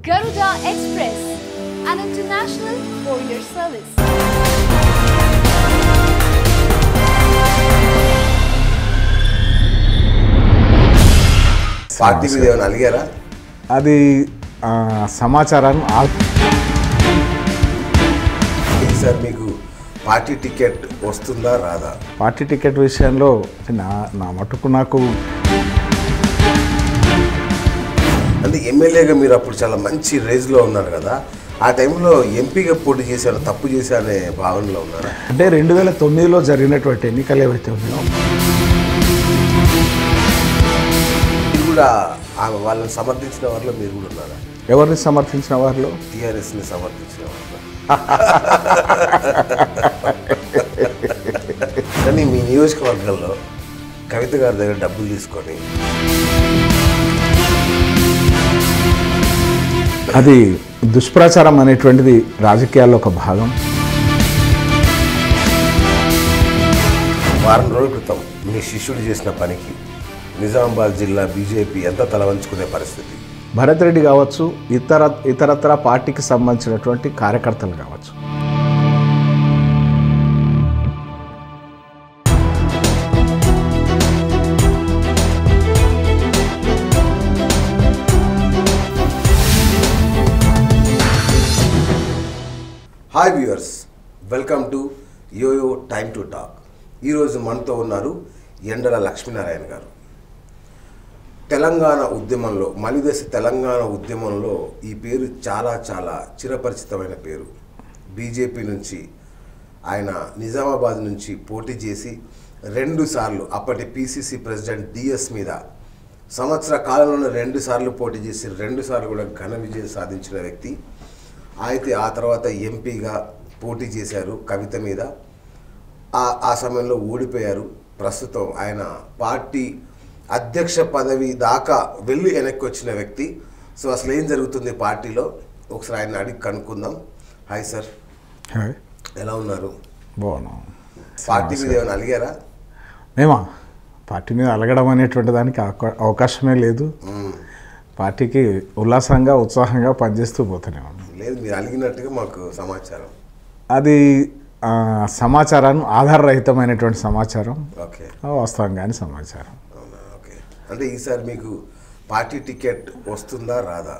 Garuda Express, an international courier service. Party మీద ఏమైనా అలిగారా అది ఆ, సమాచారాన్ని ఆ- ఈసారి మీకు పార్టీ టికెట్ వస్తుందా రాదా పార్టీ టికెట్ విషయంలో నా నా మటుకు నాకు అంటే ఎమ్మెల్యేగా మీరు అప్పుడు చాలా మంచి రేజ్లో ఉన్నారు కదా ఆ టైంలో ఎంపీగా పోటీ చేశాను తప్పు చేశా అనే భావనలో ఉన్నారా అంటే రెండు వేల తొమ్మిదిలో జరిగినటువంటి ఎన్నికలు ఏవైతే ఉన్నాయో మీరు కూడా ఆ వాళ్ళని సమర్థించిన వారిలో మీరు కూడా ఉన్నారా ఎవరిని సమర్థించిన వారిలో టీఆర్ఎస్ని సమర్థించిన వారిలో కానీ మీ నియోజకవర్గంలో కవిత గారి దగ్గర డబ్బులు తీసుకొని అది దుష్ప్రచారం అనేటువంటిది రాజకీయాల్లో ఒక భాగం వారం రోజుల క్రితం మీ శిష్యుడు చేసిన పనికి నిజామాబాద్ జిల్లా బీజేపీ ఎంత తలవంచుకునే పరిస్థితి భరత్ రెడ్డి కావచ్చు ఇతర ఇతరత్ర పార్టీకి సంబంధించినటువంటి కార్యకర్తలు కావచ్చు hi viewers welcome to YoYo time to talk ఈరోజు మనతో ఉన్నారు ఎండల లక్ష్మీనారాయణ గారు తెలంగాణ ఉద్యమంలో మలిదశ తెలంగాణ ఉద్యమంలో ఈ పేరు చాలా చాలా చిరపరిచితమైన పేరు బీజేపీ నుంచి ఆయన నిజామాబాద్ నుంచి పోటీ చేసి రెండు సార్లు అప్పటి పిసిసి ప్రెసిడెంట్ డిఎస్ మీద సంవత్సర కాలంలోనే రెండు సార్లు పోటీ చేసి రెండు సార్లు కూడా ఘన విజయం సాధించిన వ్యక్తి అయితే ఆ తర్వాత ఎంపీగా పోటీ చేశారు కవిత మీద ఆ ఆ సమయంలో ఓడిపోయారు ప్రస్తుతం ఆయన పార్టీ అధ్యక్ష పదవి దాకా వెళ్ళి వెనక్కి వచ్చిన వ్యక్తి సో అసలు ఏం జరుగుతుంది పార్టీలో ఒకసారి ఆయన అడిగి కనుక్కుందాం హాయ్ సార్ హాయ్. ఎలా ఉన్నారు బాగున్నాం పార్టీ మీద ఏమైనా అలిగారా మేమా పార్టీ మీద అలగడం అనేటువంటి దానికి అవకా- అవకాశమే లేదు మ్మ్. పార్టీకి ఉల్లాసంగా ఉత్సాహంగా పనిచేస్తూ పోతూనే ఉన్నాం లేదు మీరు అలిగినట్టుగా మాకు సమాచారం అది ఆ, సమాచారాన్ని ఆధారరహితమైనటువంటి సమాచారం ఓకే వాస్తవంగాని సమాచారం అవునా ఓకే అంటే ఈసారి మీకు పార్టీ టికెట్ వస్తుందా రాదా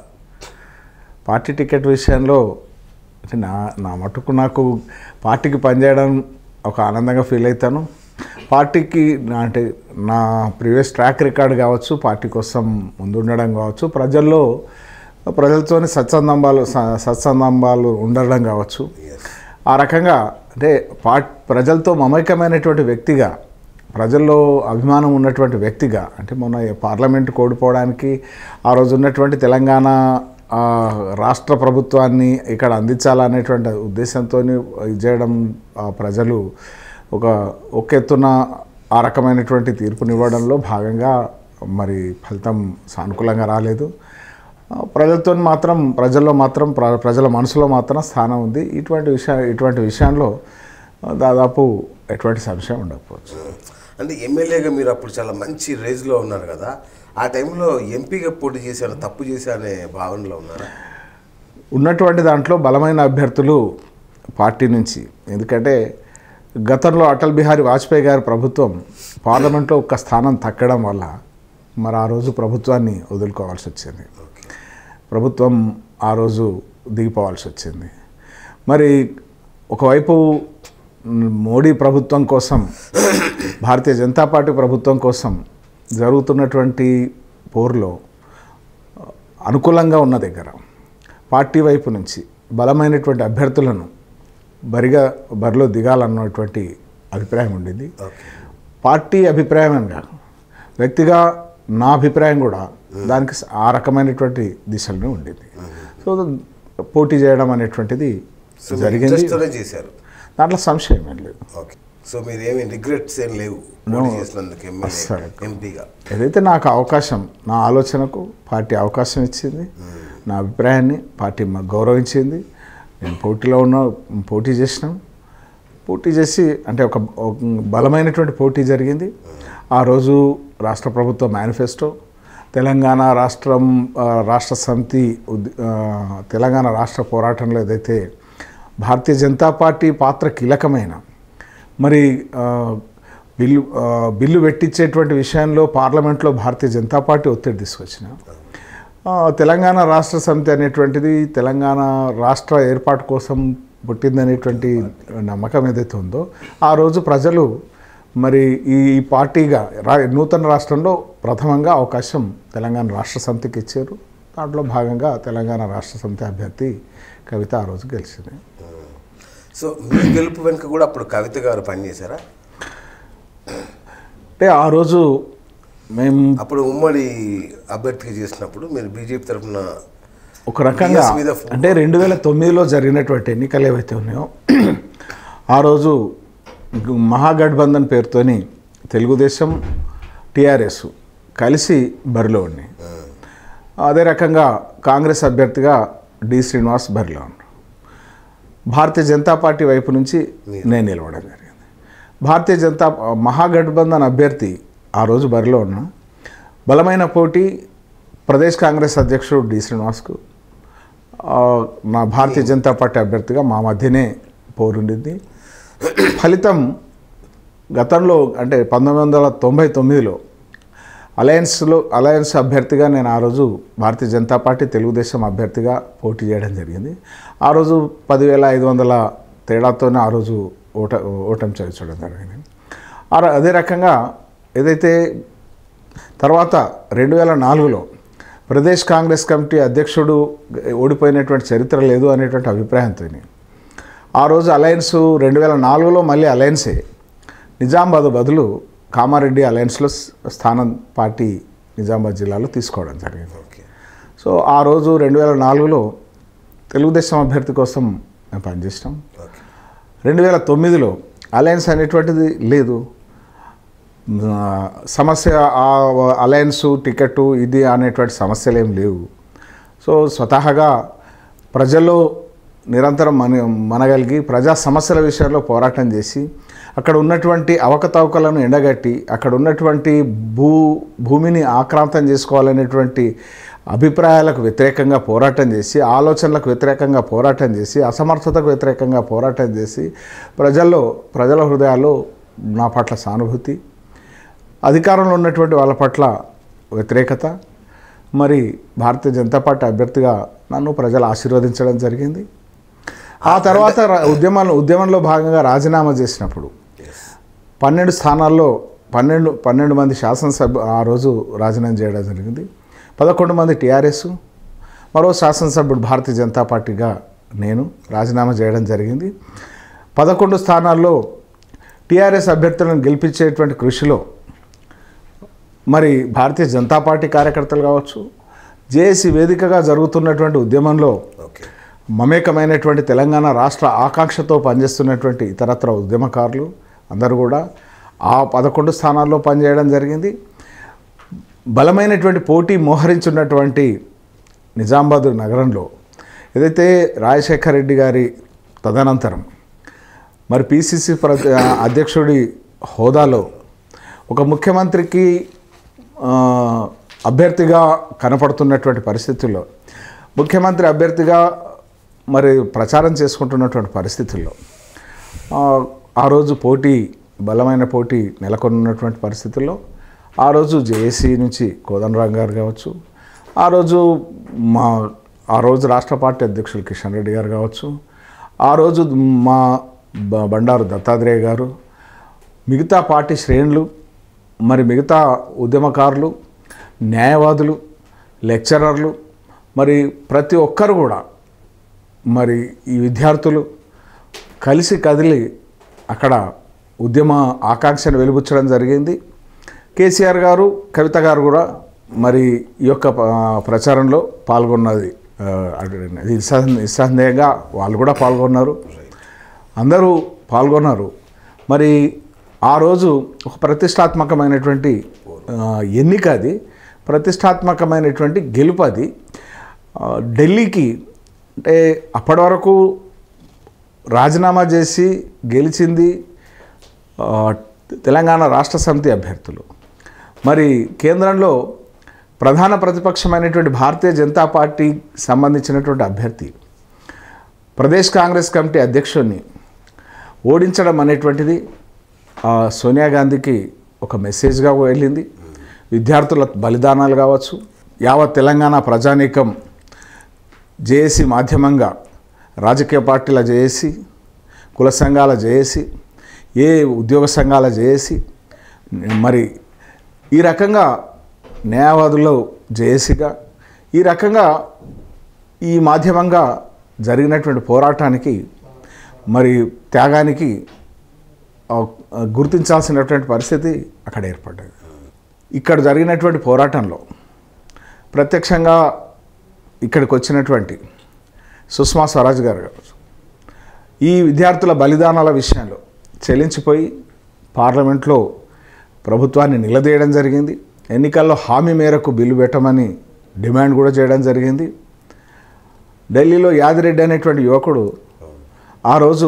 పార్టీ టికెట్ విషయంలో అంటే నా నా మటుకు నాకు పార్టీకి పనిచేయడం ఒక ఆనందంగా ఫీల్ అవుతాను పార్టీకి నా అంటే నా ప్రీవియస్ ట్రాక్ రికార్డ్ కావచ్చు పార్టీ కోసం ముందుండడం కావచ్చు ప్రజల్లో ప్రజలతోని సత్సందంబాలు స- సత్సందంబాలు ఉండడం కావచ్చు ఎస్ ఆ రకంగా అంటే పా ప్రజలతో మమైకమైనటువంటి వ్యక్తిగా ప్రజల్లో అభిమానం ఉన్నటువంటి వ్యక్తిగా అంటే మొన్న ఈ పార్లమెంట్ కోల్పోవడానికి ఆ రోజు ఉన్నటువంటి తెలంగాణ ఆ, రాష్ట్ర ప్రభుత్వాన్ని ఇక్కడ అందించాలనేటువంటి ఉద్దేశంతో ఇది చేయడం ఆ, ప్రజలు ఒక ఒక ఎత్తున ఆ రకమైనటువంటి తీర్పునివ్వడంలో భాగంగా మరి ఫలితం సానుకూలంగా రాలేదు ఆ, ప్రజలతో మాత్రం ప్రజల్లో మాత్రం ప్ర- ప్రజల మనసులో మాత్రం స్థానం ఉంది ఇటువంటి విషయ ఇటువంటి విషయంలో ఆ, దాదాపు ఎటువంటి సంశయం ఉండకపోవచ్చు అంటే ఎమ్మెల్యేగా మీరు అప్పుడు చాలా మంచి రేజ్లో ఉన్నారు కదా ఆ టైంలో ఎంపీగా పోటీ చేశాను తప్పు చేశా అనే భావనలో ఉన్నారా ఉన్నటువంటి దాంట్లో బలమైన అభ్యర్థులు పార్టీ నుంచి ఎందుకంటే గతంలో అటల్ బిహారీ వాజ్పేయి గారి ప్రభుత్వం పార్లమెంట్లో ఒక్క స్థానం తగ్గడం వల్ల మరి ఆ రోజు ప్రభుత్వాన్ని వదులుకోవాల్సి వచ్చింది ఓకే ప్రభుత్వం ఆ రోజు దిగిపోవాల్సి వచ్చింది మరి ఒకవైపు మ్, మోడీ ప్రభుత్వం కోసం భారతీయ జనతా పార్టీ ప్రభుత్వం కోసం జరుగుతున్నటువంటి పోరులో అనుకూలంగా ఉన్న దగ్గర పార్టీ వైపు నుంచి బలమైనటువంటి అభ్యర్థులను బరిగా బరిలో దిగాలన్నటువంటి అభిప్రాయం ఉండింది ఓకే పార్టీ అభిప్రాయం అని కాదు వ్యక్తిగా నా అభిప్రాయం కూడా దానికి ఆ రకమైనటువంటి దిశలోనే ఉండింది సో పోటీ చేయడం అనేటువంటిది సో మీరు జరిగింది ఇంట్రెస్ట్తోనే చేశారు దాంట్లో సంశయం ఏం లేదు ఓకే సో మీరు ఏమి రిగ్రెట్స్ ఏం లేవు పోటీ చేసినందుకు ఎమ్మెల్యే అస్సలు. ఎంపీగా ఏదైతే నాకు అవకాశం నా ఆలోచనకు పార్టీ అవకాశం ఇచ్చింది నా అభిప్రాయాన్ని పార్టీ మాకు గౌరవించింది నేను పోటీలో ఉన్న పోటీ చేసినాం పోటీ చేసి అంటే ఒక ఒక బలమైనటువంటి పోటీ జరిగింది ఆ రోజు రాష్ట్ర ప్రభుత్వ మేనిఫెస్టో తెలంగాణ రాష్ట్రం ఆ, రాష్ట్ర సమితి ఉద్- ఆ, తెలంగాణ రాష్ట్ర పోరాటంలో ఏదైతే భారతీయ జనతా పార్టీ పాత్ర కీలకమైన మరి ఆ, బిల్లు ఆ, బిల్లు పెట్టించేటువంటి విషయంలో పార్లమెంట్లో భారతీయ జనతా పార్టీ ఒత్తిడి తీసుకొచ్చిన ఆ, తెలంగాణ రాష్ట్ర సమితి అనేటువంటిది తెలంగాణ రాష్ట్ర ఏర్పాటు కోసం పుట్టిందనేటువంటి నమ్మకం ఏదైతే ఉందో ఆ రోజు ప్రజలు మరి ఈ పార్టీగా రా నూతన రాష్ట్రంలో ప్రథమంగా అవకాశం తెలంగాణ రాష్ట్ర సమితికి ఇచ్చారు దాంట్లో భాగంగా తెలంగాణ రాష్ట్ర సమితి అభ్యర్థి కవిత ఆ రోజు గెలిచింది సో మీ గెలుపు వెనుక కూడా అప్పుడు కవిత గారు పనిచేశారా అంటే ఆ రోజు మేము అప్పుడు ఉమ్మడి అభ్యర్థిగా చేసినప్పుడు మీరు బీజేపీ తరఫున ఒక రకంగా BS మీద ఫో- అంటే రెండు వేల తొమ్మిదిలో జరిగినటువంటి ఎన్నికలు ఏవైతే ఉన్నాయో ఆ రోజు గు- మహాగఠబంధన్ పేరుతోని తెలుగుదేశం టీఆర్ఎస్ కలిసి బరిలో ఉన్నాయి అదే రకంగా కాంగ్రెస్ అభ్యర్థిగా డి శ్రీనివాస్ బరిలో ఉన్నారు భారతీయ జనతా పార్టీ వైపు నుంచి నేను నిలవడం జరిగింది భారతీయ జనతా మహాగఠబంధన్ అభ్యర్థి ఆ రోజు బరిలో ఉన్న బలమైన పోటీ ప్రదేశ్ కాంగ్రెస్ అధ్యక్షుడు డి శ్రీనివాస్కు ఆ, నా భారతీయ జనతా పార్టీ అభ్యర్థిగా మా మధ్యనే పోరుండింది ఫలితం గతంలో అంటే పంతొమ్మిది వందల తొంభై తొమ్మిదిలో అలయన్స్లో అలయన్స్ అభ్యర్థిగా నేను ఆ రోజు భారతీయ జనతా పార్టీ తెలుగుదేశం అభ్యర్థిగా పోటీ చేయడం జరిగింది ఆ రోజు పదివేల ఐదు వందల తేడాతోనే ఆ రోజు ఓట ఓటమి చవించడం జరిగింది ఆ ర- అదే రకంగా ఏదైతే తర్వాత రెండు వేల నాలుగులో ప్రదేశ్ కాంగ్రెస్ కమిటీ అధ్యక్షుడు ఓడిపోయినటువంటి చరిత్ర లేదు అనేటువంటి అభిప్రాయంతో ఆ రోజు అలయన్స్ రెండు వేల నాలుగులో మళ్ళీ అలయన్సే నిజామాబాద్ బదులు కామారెడ్డి అలయన్స్లో స్- స్థానం పార్టీ నిజామాబాద్ జిల్లాలో తీసుకోవడం జరిగింది ఓకే సో ఆ రోజు రెండు వేల నాలుగులో తెలుగుదేశం అభ్యర్థి కోసం మేము పనిచేసినాం ఓకే రెండు వేల తొమ్మిదిలో అలయన్స్ అనేటువంటిది లేదు ఆ, సమస్య ఆ అలయన్స్ టికెట్ ఇది అనేటువంటి సమస్యలు ఏం లేవు సో స్వతహాగా ప్రజల్లో నిరంతరం మన మనగలిగి ప్రజా సమస్యల విషయంలో పోరాటం చేసి అక్కడ ఉన్నటువంటి అవకతవకలను ఎండగట్టి అక్కడ ఉన్నటువంటి భూ భూమిని ఆక్రాంతం చేసుకోవాలనేటువంటి అభిప్రాయాలకు వ్యతిరేకంగా పోరాటం చేసి ఆలోచనలకు వ్యతిరేకంగా పోరాటం చేసి అసమర్థతకు వ్యతిరేకంగా పోరాటం చేసి ప్రజల్లో ప్రజల హృదయాల్లో నా పట్ల సానుభూతి అధికారంలో ఉన్నటువంటి వాళ్ళ పట్ల వ్యతిరేకత మరి భారతీయ జనతా పార్టీ అభ్యర్థిగా నన్ను ప్రజలు ఆశీర్వదించడం జరిగింది ఆ తర్వాత రా- ఉద్యమాలు ఉద్యమంలో భాగంగా రాజీనామా చేసినప్పుడు పన్నెండు స్థానాల్లో పన్నెండు పన్నెండు మంది శాసనసభ ఆ రోజు రాజీనామా చేయడం జరిగింది పదకొండు మంది టీఆర్ఎస్ మరో శాసనసభ్యుడు భారతీయ జనతా పార్టీగా నేను రాజీనామా చేయడం జరిగింది పదకొండు స్థానాల్లో టీఆర్ఎస్ అభ్యర్థులను గెలిపించేటువంటి కృషిలో మరి భారతీయ జనతా పార్టీ కార్యకర్తలు కావచ్చు జేఏసీ వేదికగా జరుగుతున్నటువంటి ఉద్యమంలో ఓకే మమేకమైనటువంటి తెలంగాణ రాష్ట్ర ఆకాంక్షతో పనిచేస్తున్నటువంటి ఇతరత్ర ఉద్యమకారులు అందరూ కూడా ఆ పదకొండు స్థానాల్లో పనిచేయడం జరిగింది బలమైనటువంటి పోటీ మోహరించున్నటువంటి నిజామాబాద్ నగరంలో ఏదైతే రాజశేఖర రెడ్డి గారి తదనంతరం మరి పిసిసి ప్ర అధ్యక్షుడి హోదాలో ఒక ముఖ్యమంత్రికి ఆ, అభ్యర్థిగా కనపడుతున్నటువంటి పరిస్థితుల్లో ముఖ్యమంత్రి అభ్యర్థిగా మరి ప్రచారం చేసుకుంటున్నటువంటి పరిస్థితుల్లో ఆ, ఆ రోజు పోటీ బలమైన పోటీ నెలకొన్నటువంటి పరిస్థితుల్లో ఆ రోజు జేఏసీ నుంచి కోదండరాం గారు కావచ్చు ఆ రోజు మా ఆ రోజు రాష్ట్ర పార్టీ అధ్యక్షులు కిషన్ రెడ్డి గారు కావచ్చు ఆ రోజు మా బ- బండారు దత్తాత్రేయ గారు మిగతా పార్టీ శ్రేణులు మరి మిగతా ఉద్యమకారులు న్యాయవాదులు లెక్చరర్లు మరి ప్రతి ఒక్కరు కూడా మరి ఈ విద్యార్థులు కలిసి కదిలి అక్కడ ఉద్యమ ఆకాంక్షను వెలుబుచ్చడం జరిగింది కేసీఆర్ గారు కవిత గారు కూడా మరి ఈ యొక్క ఆ, ప్రచారంలో పాల్గొన్నది ఆ, అది నిస్సందే- నిస్సందేహంగా వాళ్ళు కూడా పాల్గొన్నారు అందరూ పాల్గొన్నారు మరి ఆ రోజు ఒక ప్రతిష్టాత్మకమైనటువంటి ఆ, ఎన్నిక అది ప్రతిష్టాత్మకమైనటువంటి గెలుపు అది ఆ, ఢిల్లీకి అంటే అప్పటి వరకు రాజీనామా చేసి గెలిచింది ఆ, తెలంగాణ రాష్ట్ర సమితి అభ్యర్థులు మరి కేంద్రంలో ప్రధాన ప్రతిపక్షమైనటువంటి భారతీయ జనతా పార్టీ సంబంధించినటువంటి అభ్యర్థి ప్రదేశ్ కాంగ్రెస్ కమిటీ అధ్యక్షుడిని ఓడించడం అనేటువంటిది ఆ, సోనియా గాంధీకి ఒక మెసేజ్గా వెళ్ళింది విద్యార్థుల బలిదానాలు కావచ్చు యావత్ తెలంగాణ ప్రజానీకం జేఏసీ మాధ్యమంగా రాజకీయ పార్టీల జేఏసీ కుల సంఘాల జేఏసీ ఏ ఉద్యోగ సంఘాల జేఏసీ మరి ఈ రకంగా న్యాయవాదులు జేఏసీగా ఈ రకంగా ఈ మాధ్యమంగా జరిగినటువంటి పోరాటానికి మరి త్యాగానికి ఆ, గుర్తించాల్సినటువంటి పరిస్థితి అక్కడ ఏర్పడ్డది ఇక్కడ జరిగినటువంటి పోరాటంలో ప్రత్యక్షంగా ఇక్కడికి వచ్చినటువంటి సుష్మా స్వరాజ్ గారు కావచ్చు ఈ విద్యార్థుల బలిదానాల విషయంలో చెల్లించిపోయి పార్లమెంట్లో ప్రభుత్వాన్ని నిలదీయడం జరిగింది ఎన్నికల్లో హామీ మేరకు బిల్లు పెట్టమని డిమాండ్ కూడా చేయడం జరిగింది ఢిల్లీలో యాదిరెడ్డి అనేటువంటి యువకుడు ఆ రోజు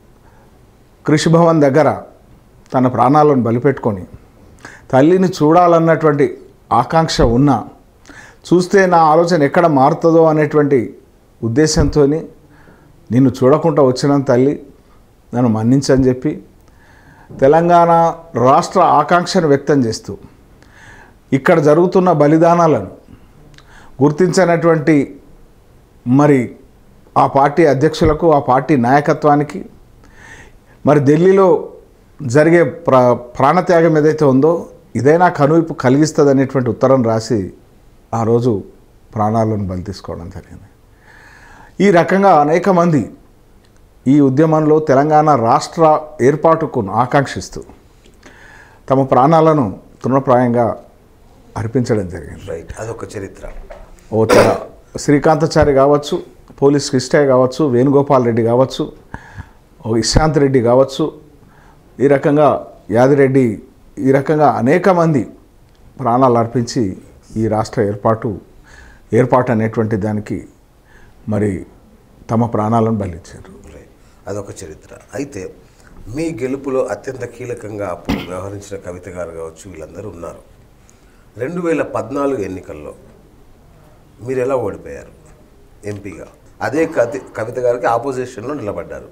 కృషి భవన్ దగ్గర తన ప్రాణాలను బలిపెట్టుకొని తల్లిని చూడాలన్నటువంటి ఆకాంక్ష ఉన్నా చూస్తే నా ఆలోచన ఎక్కడ మారుతుందో అనేటువంటి ఉద్దేశంతో నిన్ను చూడకుండా వచ్చిన తల్లి నన్ను మన్నించని చెప్పి తెలంగాణ రాష్ట్ర ఆకాంక్షను వ్యక్తం చేస్తూ ఇక్కడ జరుగుతున్న బలిదానాలను గుర్తించినటువంటి మరి ఆ పార్టీ అధ్యక్షులకు ఆ పార్టీ నాయకత్వానికి మరి ఢిల్లీలో జరిగే ప్ర ప్రాణత్యాగం ఏదైతే ఉందో ఇదైనా కనువిప్పు కలిగిస్తుంది అనేటువంటి ఉత్తరం రాసి ఆ రోజు ప్రాణాలను బలి తీసుకోవడం జరిగింది ఈ రకంగా అనేక మంది ఈ ఉద్యమంలో తెలంగాణ రాష్ట్ర ఏర్పాటుకు ఆకాంక్షిస్తూ తమ ప్రాణాలను తృణప్రాయంగా అర్పించడం జరిగింది రైట్ అదొక చరిత్ర ఓ తెర శ్రీకాంతాచారి కావచ్చు పోలీస్ కృష్ణయ్య కావచ్చు వేణుగోపాల్ రెడ్డి కావచ్చు ఓ ఇశాంత్ రెడ్డి కావచ్చు ఈ రకంగా యాదిరెడ్డి ఈ రకంగా అనేక మంది ప్రాణాలు అర్పించి ఈ రాష్ట్ర ఏర్పాటు ఏర్పాటు అనేటువంటి దానికి మరి తమ ప్రాణాలను బలిచ్చారు రైట్ అదొక చరిత్ర అయితే మీ గెలుపులో అత్యంత కీలకంగా అప్పుడు వ్యవహరించిన కవిత గారు కావచ్చు వీళ్ళందరూ ఉన్నారు రెండు వేల పద్నాలుగు ఎన్నికల్లో మీరు ఎలా ఓడిపోయారు ఎంపీగా అదే కవి కవిత గారికి ఆపోజిషన్లో నిలబడ్డారు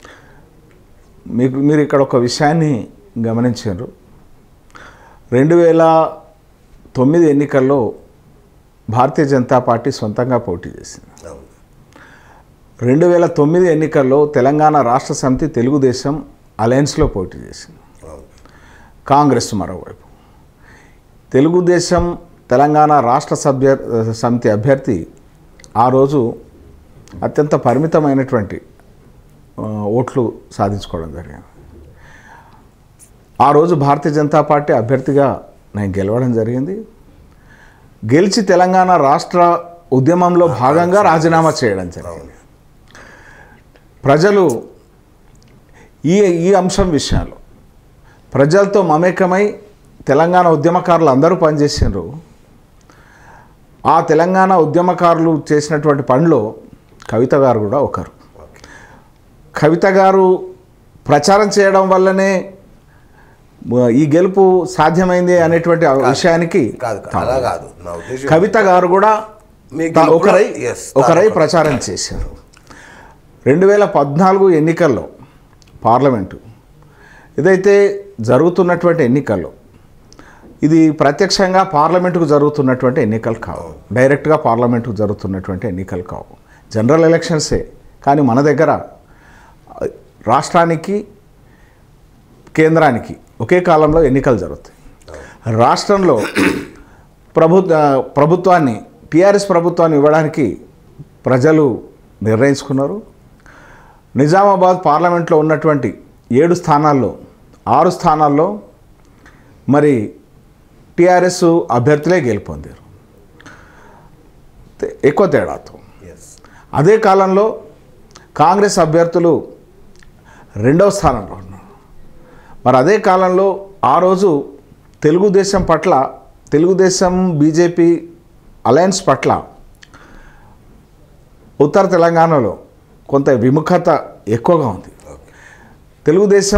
మీకు మీరు ఇక్కడ ఒక విషయాన్ని గమనించారు రెండు వేల తొమ్మిది ఎన్నికల్లో భారతీయ జనతా పార్టీ సొంతంగా పోటీ చేసింది అవును రెండు వేల తొమ్మిది ఎన్నికల్లో తెలంగాణ రాష్ట్ర సమితి తెలుగుదేశం అలయన్స్లో పోటీ చేసింది అవును కాంగ్రెస్ మరోవైపు తెలుగుదేశం తెలంగాణ రాష్ట్ర సభ్య సమితి అభ్యర్థి ఆ రోజు అత్యంత పరిమితమైనటువంటి ఆ, ఓట్లు సాధించుకోవడం జరిగింది ఆ రోజు భారతీయ జనతా పార్టీ అభ్యర్థిగా నేను గెలవడం జరిగింది గెలిచి తెలంగాణ రాష్ట్ర ఉద్యమంలో భాగంగా రాజీనామా చేయడం జరిగింది ప్రజలు ఈ ఈ అంశం విషయంలో ప్రజలతో మమేకమై తెలంగాణ ఉద్యమకారులు అందరూ పనిచేసిండ్రు ఆ తెలంగాణ ఉద్యమకారులు చేసినటువంటి పనిలో కవిత గారు కూడా ఒకరు కవిత గారు ప్రచారం చేయడం వల్లనే మ- ఈ గెలుపు సాధ్యమైంది అనేటువంటి ఆ విషయానికి కాదు కాదు, అలా కాదు నా ఉద్దేశం కవిత గారు కూడా మీ తా- గెలుపులో- ఒకరై yes, ఒకరై తాను- ప్రచారం చేశారు రెండు వేల పద్నాలుగు ఎన్నికల్లో పార్లమెంటు ఇదైతే జరుగుతున్నటువంటి ఎన్నికల్లో ఇది ప్రత్యక్షంగా పార్లమెంటుకు జరుగుతున్నటువంటి ఎన్నికలు కావు డైరెక్ట్గా పార్లమెంటుకు జరుగుతున్నటువంటి ఎన్నికలు కావు జనరల్ ఎలక్షన్సే కానీ మన దగ్గర ఆ, రాష్ట్రానికి కేంద్రానికి ఒకే కాలంలో ఎన్నికలు జరుగుతాయి రాష్ట్రంలో ప్రభు ప్రభుత్వాన్ని టీఆర్ఎస్ ప్రభుత్వాన్ని ఇవ్వడానికి ప్రజలు నిర్ణయించుకున్నారు నిజామాబాద్ పార్లమెంట్లో ఉన్నటువంటి ఏడు స్థానాల్లో ఆరు స్థానాల్లో మరి టీఆర్ఎస్ అభ్యర్థులే గెలుపొందారు తే- ఎక్కువ తేడాతో ఎస్ అదే కాలంలో కాంగ్రెస్ అభ్యర్థులు రెండవ స్థానంలో ఉన్నారు మరి అదే కాలంలో ఆ రోజు తెలుగుదేశం పట్ల తెలుగుదేశం బీజేపీ అలయన్స్ పట్ల ఉత్తర తెలంగాణలో కొంత విముఖత ఎక్కువగా ఉంది ఓకే తెలుగుదేశం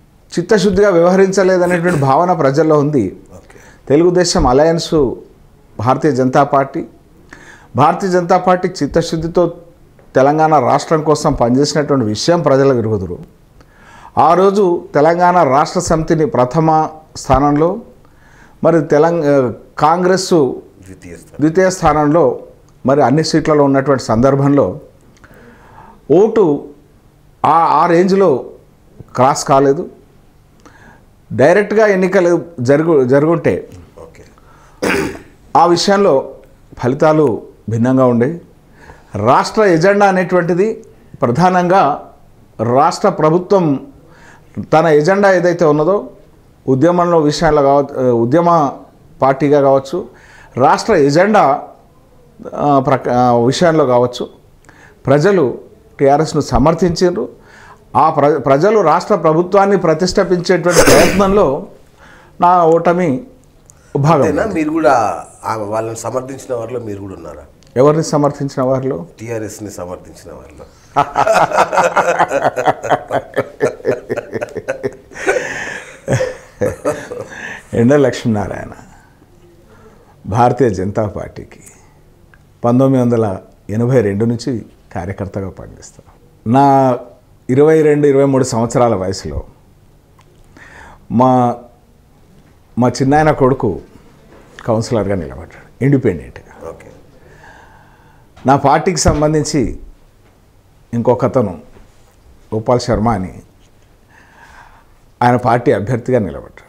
చిత్తశుద్ధిగా వ్యవహరించలేదనేటువంటి భావన ప్రజల్లో ఉంది okay Telugu Desam alliance Bharatiya Janata party Bharatiya Janata party చిత్తశుద్ధితో తెలంగాణ రాష్ట్రం కోసం పనిచేసినటువంటి విషయం ప్రజలకు ఎరుగుదురు ఆ రోజు తెలంగాణ రాష్ట్ర సమితిని ప్రథమ స్థానంలో మరి తెలంగ కాంగ్రెస్ ద్వితీయ స్థానం ద్వితీయ స్థానంలో మరి అన్ని సీట్లలో ఉన్నటువంటి సందర్భంలో ఓటు ఆ ఆ రేంజ్లో క్రాస్ కాలేదు డైరెక్ట్గా ఎన్నికలు జరుగు జరుగుంటే ఓకే ఆ విషయంలో ఫలితాలు భిన్నంగా ఉండేవి రాష్ట్ర ఎజెండా అనేటువంటిది ప్రధానంగా రాష్ట్ర ప్రభుత్వం తన ఎజెండా ఏదైతే ఉన్నదో ఉద్యమంలో విషయాల్లో కావచ్చు ఉద్యమ పార్టీగా కావచ్చు రాష్ట్ర ఎజెండా ఆ, ప్రక ఆ, విషయంలో కావచ్చు ప్రజలు టీఆర్ఎస్ను సమర్థించారు ఆ ప్ర ప్రజలు రాష్ట్ర ప్రభుత్వాన్ని ప్రతిష్టపించేటువంటి ప్రయత్నంలో నా ఓటమి భాగం అంతేనా మీరు కూడా ఆ వాళ్ళని సమర్థించిన వారిలో మీరు కూడా ఉన్నారా ఎవరిని సమర్థించిన వారిలో టీఆర్ఎస్ని సమర్థించిన వారిలో ఎండ లక్ష్మీనారాయణ భారతీయ జనతా పార్టీకి పంతొమ్మిది వందల ఎనభై రెండు నుంచి కార్యకర్తగా పనిచేస్తాను నా ఇరవై రెండు ఇరవై మూడు సంవత్సరాల వయసులో మా మా చిన్నాయన కొడుకు కౌన్సిలర్గా నిలబడ్డాడు ఇండిపెండెంట్గా ఓకే నా పార్టీకి సంబంధించి ఇంకొకతను గోపాల్ శర్మ అని ఆయన పార్టీ అభ్యర్థిగా నిలబడ్డాడు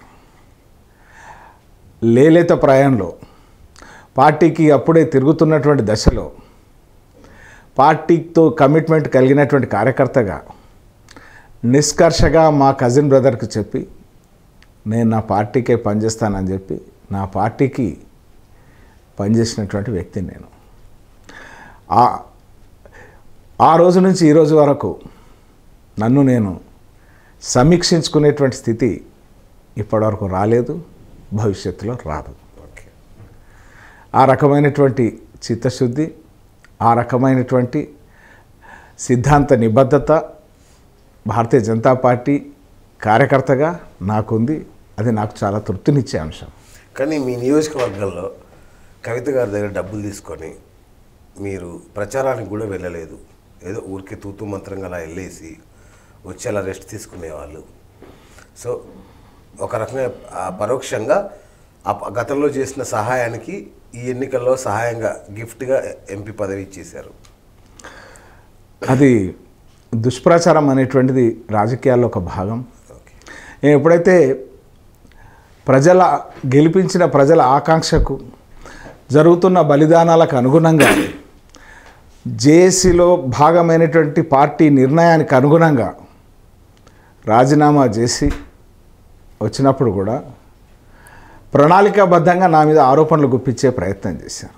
లేలేత ప్రాయంలో పార్టీకి అప్పుడే తిరుగుతున్నటువంటి దశలో పార్టీతో కమిట్మెంట్ కలిగినటువంటి కార్యకర్తగా నిష్కర్షగా మా కజిన్ బ్రదర్కి చెప్పి నేను నా పార్టీకే పనిచేస్తానని చెప్పి నా పార్టీకి పనిచేసినటువంటి వ్యక్తిని నేను ఆ ఆ రోజు నుంచి ఈ రోజు వరకు నన్ను నేను సమీక్షించుకునేటువంటి స్థితి ఇప్పటివరకు రాలేదు భవిష్యత్తులో రాదు ఓకే ఆ రకమైనటువంటి చిత్తశుద్ధి ఆ రకమైనటువంటి సిద్ధాంత నిబద్ధత భారతీయ జనతా పార్టీ కార్యకర్తగా నాకుంది అది నాకు చాలా తృప్తినిచ్చే అంశం కానీ మీ నియోజకవర్గంలో కవిత గారి దగ్గర డబ్బులు తీసుకొని మీరు ప్రచారానికి కూడా వెళ్ళలేదు ఏదో ఊరికే తూతూ మంత్రంగా అలా వెళ్ళేసి వచ్చి అలా రెస్ట్ తీసుకునేవాళ్ళు సో ఒక రకంగా ఆ పరోక్షంగా ఆ ప- గతంలో చేసిన సహాయానికి ఈ ఎన్నికల్లో సహాయంగా గిఫ్ట్గా ఎంపీ పదవి ఇచ్చేశారు అది దుష్ప్రచారం అనేటువంటిది రాజకీయాల్లో ఒక భాగం ఓకే నేను ఎప్పుడైతే ప్రజల గెలిపించిన ప్రజల ఆకాంక్షకు జరుగుతున్న బలిదానాలకు అనుగుణంగా జేఏసీలో భాగమైనటువంటి పార్టీ నిర్ణయానికి అనుగుణంగా రాజీనామా చేసి వచ్చినప్పుడు కూడా ప్రణాళికాబద్ధంగా నా మీద ఆరోపణలు గుప్పించే ప్రయత్నం చేశారు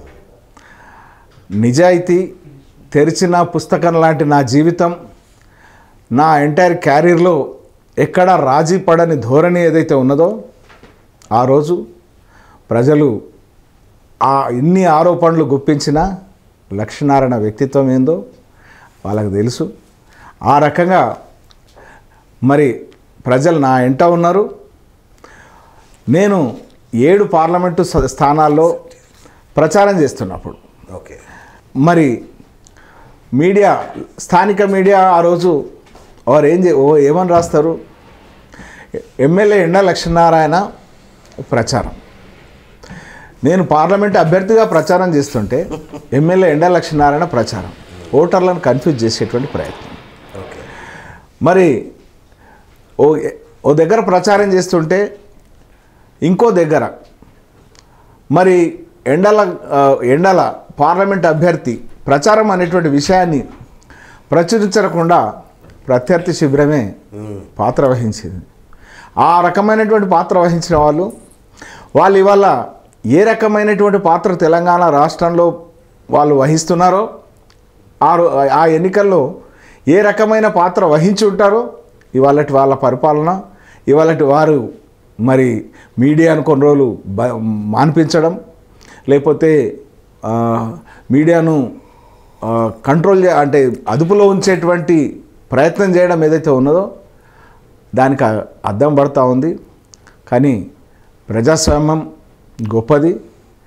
నిజాయితీ తెరిచిన పుస్తకం లాంటి నా జీవితం నా ఎంటైర్ క్యారీర్లో ఎక్కడ రాజీ పడని ధోరణి ఏదైతే ఉన్నదో ఆ రోజు ప్రజలు ఆ ఇన్ని ఆరోపణలు గుప్పించిన లక్ష్మీనారాయణ వ్యక్తిత్వం ఏందో వాళ్ళకి తెలుసు ఆ రకంగా మరి ప్రజలు నా ఎంట ఉన్నారు నేను ఏడు పార్లమెంటు స- స్థానాల్లో ప్రచారం చేస్తున్నప్పుడు ఓకే మరి మీడియా స్థానిక మీడియా ఆ రోజు వారు ఏం చే ఓ ఏమని రాస్తారు ఎమ్మెల్యే ఎండ లక్ష్మీనారాయణ ప్రచారం నేను పార్లమెంట్ అభ్యర్థిగా ప్రచారం చేస్తుంటే ఎమ్మెల్యే ఎండ లక్ష్మీనారాయణ ప్రచారం ఓటర్లను కన్ఫ్యూజ్ చేసేటువంటి ప్రయత్నం ఓకే మరి ఓ ఓ దగ్గర ప్రచారం చేస్తుంటే ఇంకో దగ్గర మరి ఎండల ఆ, ఎండల పార్లమెంట్ అభ్యర్థి ప్రచారం అనేటువంటి విషయాన్ని ప్రచురించకుండా ప్రత్యర్థి శిబిరమే పాత్ర వహించింది ఆ రకమైనటువంటి పాత్ర వహించిన వాళ్ళు వాళ్ళు ఇవాళ ఏ రకమైనటువంటి పాత్ర తెలంగాణ రాష్ట్రంలో వాళ్ళు వహిస్తున్నారో ఆ రో- ఆ ఎన్నికల్లో ఏ రకమైన పాత్ర వహించి ఉంటారో ఇవాళటి వాళ్ళ పరిపాలన ఇవాళటి వారు మరి మీడియాను కొన్ని రోజులు బ మాన్పించడం లేకపోతే ఆ, మీడియాను ఆ, కంట్రోల్ చే అంటే అదుపులో ఉంచేటువంటి ప్రయత్నం చేయడం ఏదైతే ఉన్నదో దానికి అ- అద్దం పడతా ఉంది కానీ ప్రజాస్వామ్యం గొప్పది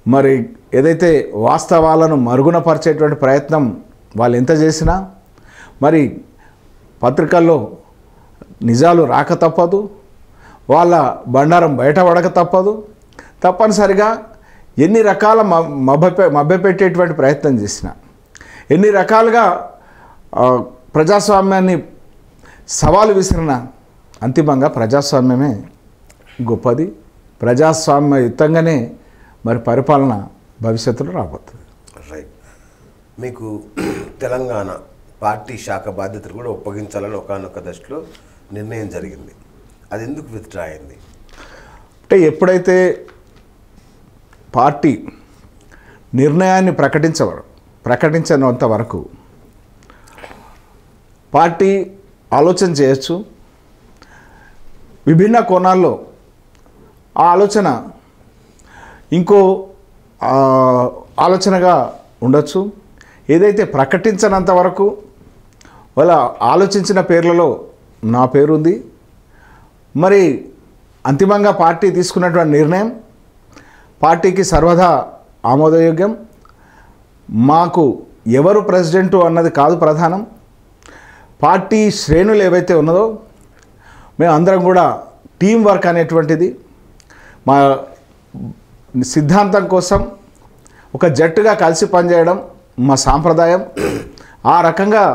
మరి ఏదైతే వాస్తవాలను మరుగునపరిచేటువంటి ప్రయత్నం వాళ్ళు ఎంత చేసినా మరి పత్రికల్లో నిజాలు రాక తప్పదు వాళ్ళ బండారం బయటపడక తప్పదు తప్పనిసరిగా ఎన్ని రకాల మ- మభ్య మభ్యపెట్టేటువంటి ప్రయత్నం చేసిన ఎన్ని రకాలుగా ఆ, ప్రజాస్వామ్యాన్ని సవాలు విసిరిన అంతిమంగా ప్రజాస్వామ్యమే గొప్పది ప్రజాస్వామ్యయుతంగానే మరి పరిపాలన భవిష్యత్తులో రాబోతుంది రైట్ మీకు తెలంగాణ పార్టీ శాఖ బాధ్యతలు కూడా ఒప్పగించాలని ఒకనొక దశలో నిర్ణయం జరిగింది అది ఎందుకు విత్డ్రా అయింది అంటే ఎప్పుడైతే పార్టీ నిర్ణయాన్ని ప్రకటించవ ప్రకటించినంత వరకు పార్టీ ఆలోచన చేయొచ్చు విభిన్న కోణాల్లో ఆ ఆలోచన ఇంకో ఆ, ఆలోచనగా ఉండొచ్చు ఏదైతే ప్రకటించనంత వరకు వాళ్ళ ఆలోచించిన పేర్లలో నా పేరుంది మరి అంతిమంగా పార్టీ తీసుకున్నటువంటి నిర్ణయం పార్టీకి సర్వదా ఆమోదయోగ్యం మాకు ఎవరు ప్రెసిడెంటు అన్నది కాదు ప్రధానం పార్టీ శ్రేణులు ఏవైతే ఉన్నదో మేము అందరం కూడా టీం వర్క్ అనేటువంటిది మా సిద్ధాంతం కోసం ఒక జట్టుగా కలిసి పనిచేయడం మా సాంప్రదాయం ఆ రకంగా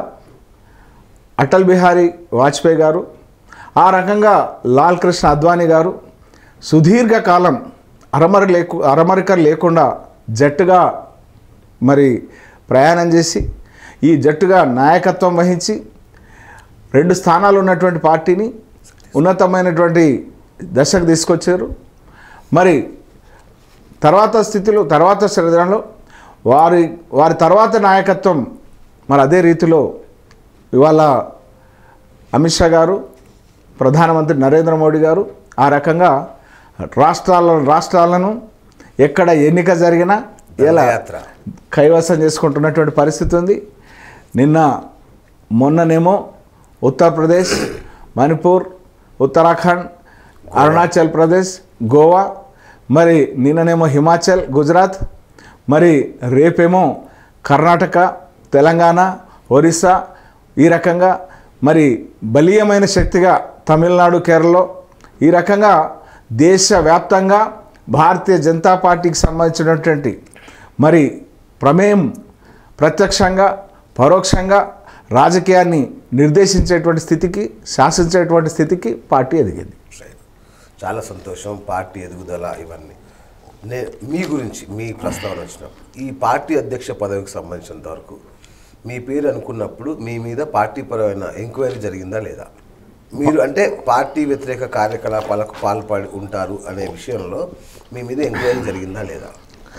అటల్ బిహారీ వాజ్పేయి గారు ఆ రకంగా లాల్ కృష్ణ అద్వానీ గారు సుదీర్ఘకాలం అరమరి లేకు అరమరిక లేకుండా జట్టుగా మరి ప్రయాణం చేసి ఈ జట్టుగా నాయకత్వం వహించి రెండు స్థానాలు ఉన్నటువంటి పార్టీని ఉన్నతమైనటువంటి దశకు తీసుకొచ్చారు మరి తర్వాత స్థితిలో తర్వాత శ్రద్ధలో వారి వారి తర్వాత నాయకత్వం మరి అదే రీతిలో ఇవాళ అమిత్ షా గారు ప్రధానమంత్రి నరేంద్ర మోడీ గారు ఆ రకంగా రాష్ట్రాల రాష్ట్రాలను ఎక్కడ ఎన్నిక జరిగినా ఎలా దండయాత్ర. కైవసం చేసుకుంటున్నటువంటి పరిస్థితి ఉంది నిన్న మొన్ననేమో ఉత్తరప్రదేశ్ మణిపూర్ ఉత్తరాఖండ్ అరుణాచల్ ప్రదేశ్ గోవా మరి నిన్ననేమో హిమాచల్ గుజరాత్ మరి రేపేమో కర్ణాటక తెలంగాణ ఒరిస్సా ఈ రకంగా మరి బలీయమైన శక్తిగా తమిళనాడు కేరళలో ఈ రకంగా దేశవ్యాప్తంగా భారతీయ జనతా పార్టీకి సంబంధించినటువంటి మరి ప్రమేయం ప్రత్యక్షంగా పరోక్షంగా రాజకీయాన్ని నిర్దేశించేటువంటి స్థితికి శాసించేటువంటి స్థితికి పార్టీ ఎదిగింది రైట్ చాలా సంతోషం పార్టీ ఎదుగుదల ఇవన్నీ నే మీ గురించి మీ ప్రస్తావన వచ్చినప్పుడు ఈ పార్టీ అధ్యక్ష పదవికి సంబంధించినంత వరకు మీ పేరు అనుకున్నప్పుడు మీ మీద పార్టీ పరమైన ఎంక్వైరీ జరిగిందా లేదా మీరు అంటే పార్టీ వ్యతిరేక కార్యకలాపాలకు పాల్పడి ఉంటారు అనే విషయంలో మీ మీద ఎంక్వైరీ జరిగిందా లేదా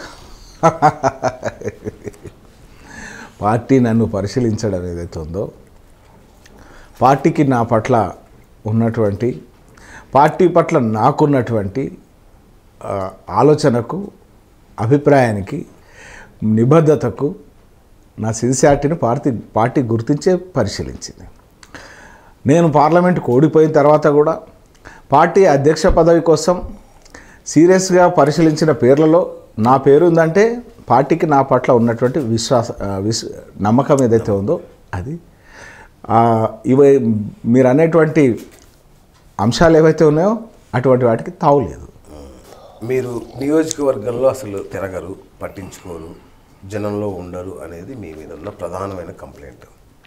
పార్టీ నన్ను పరిశీలించడం ఏదైతే ఉందో పార్టీకి నా పట్ల ఉన్నటువంటి పార్టీ పట్ల నాకున్నటువంటి ఆ, ఆలోచనకు అభిప్రాయానికి నిబద్ధతకు నా సిన్సియారిటీని పార్టీ పార్టీ గుర్తించే పరిశీలించింది నేను పార్లమెంట్కి ఓడిపోయిన తర్వాత కూడా పార్టీ అధ్యక్ష పదవి కోసం సీరియస్గా పరిశీలించిన పేర్లలో నా పేరు ఉందంటే పార్టీకి నా పట్ల ఉన్నటువంటి విశ్వాస ఆ, విశ్ నమ్మకం ఏదైతే ఉందో అది ఆ, ఇవి మీరు అనేటువంటి అంశాలు ఏవైతే ఉన్నాయో అటువంటి వాటికి తావులేదు మీరు నియోజకవర్గంలో అసలు తిరగరు పట్టించుకోరు జనంలో ఉండరు అనేది మీ మీద ఉన్న ప్రధానమైన కంప్లైంట్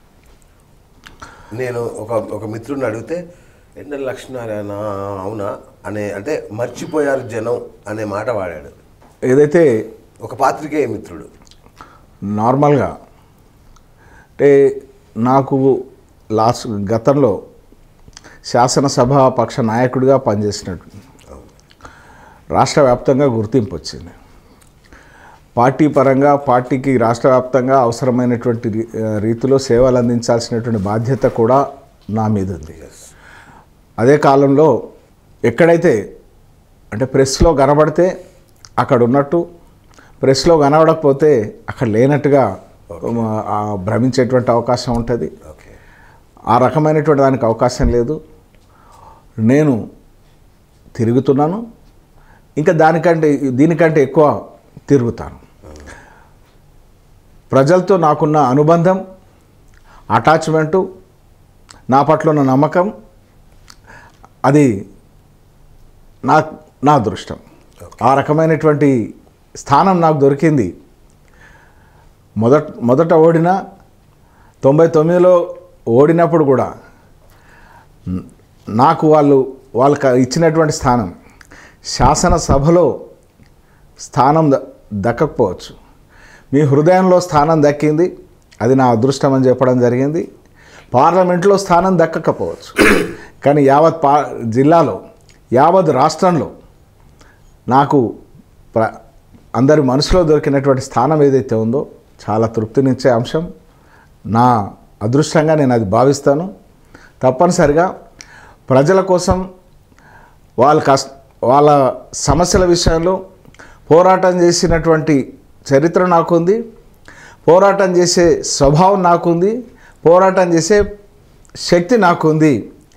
నేను ఒక ఒక మిత్రుడిని అడిగితే ఎండల లక్ష్మీనారాయణ అవునా అనే అంటే మర్చిపోయారు జనం అనే మాట వాడాడు ఏదైతే ఒక పాత్రికేయ మిత్రుడు నార్మల్గా అంటే నాకు లాస్ట్ గతంలో శాసనసభ పక్ష నాయకుడిగా పనిచేసినట్టు రాష్ట్ర వ్యాప్తంగా గుర్తింపు వచ్చింది పార్టీ పరంగా పార్టీకి రాష్ట్ర వ్యాప్తంగా అవసరమైనటువంటి రీ- ఆ, రీతిలో సేవలు అందించాల్సినటువంటి బాధ్యత కూడా నా మీద ఉంది అదే కాలంలో ఎక్కడైతే అంటే ప్రెస్లో కనబడితే అక్కడ ఉన్నట్టు ప్రెస్లో కనబడకపోతే అక్కడ లేనట్టుగా ఆ, భ్రమించేటువంటి అవకాశం ఉంటుంది ఓకే ఆ రకమైనటువంటి దానికి అవకాశం లేదు నేను తిరుగుతున్నాను ఇంకా దానికంటే దీనికంటే ఎక్కువ తిరుగుతాను ప్రజలతో నాకున్న అనుబంధం అటాచ్మెంటు నా పట్ల ఉన్న నమ్మకం అది నా నా అదృష్టం ఆ రకమైనటువంటి స్థానం నాకు దొరికింది మొదట మొదట ఓడిన తొంభై తొమ్మిదిలో ఓడినప్పుడు కూడా న- నాకు వాళ్ళు వాళ్ళకి ఇచ్చినటువంటి స్థానం శాసనసభలో స్థానం ద- దక్కకపోవచ్చు మీ హృదయంలో స్థానం దక్కింది అది నా అదృష్టం అని చెప్పడం జరిగింది పార్లమెంట్లో స్థానం దక్కకపోవచ్చు కానీ యావత్ పా జిల్లాలో యావత్ రాష్ట్రంలో నాకు ప్ర అందరి మనసులో దొరికినటువంటి స్థానం ఏదైతే ఉందో చాలా తృప్తినిచ్చే అంశం నా అదృష్టంగా నేను అది భావిస్తాను తప్పనిసరిగా ప్రజల కోసం వాళ్ళ కష్ట వాళ్ళ సమస్యల విషయంలో పోరాటం చేసినటువంటి చరిత్ర నాకుంది పోరాటం చేసే స్వభావం నాకుంది పోరాటం చేసే శక్తి నాకుంది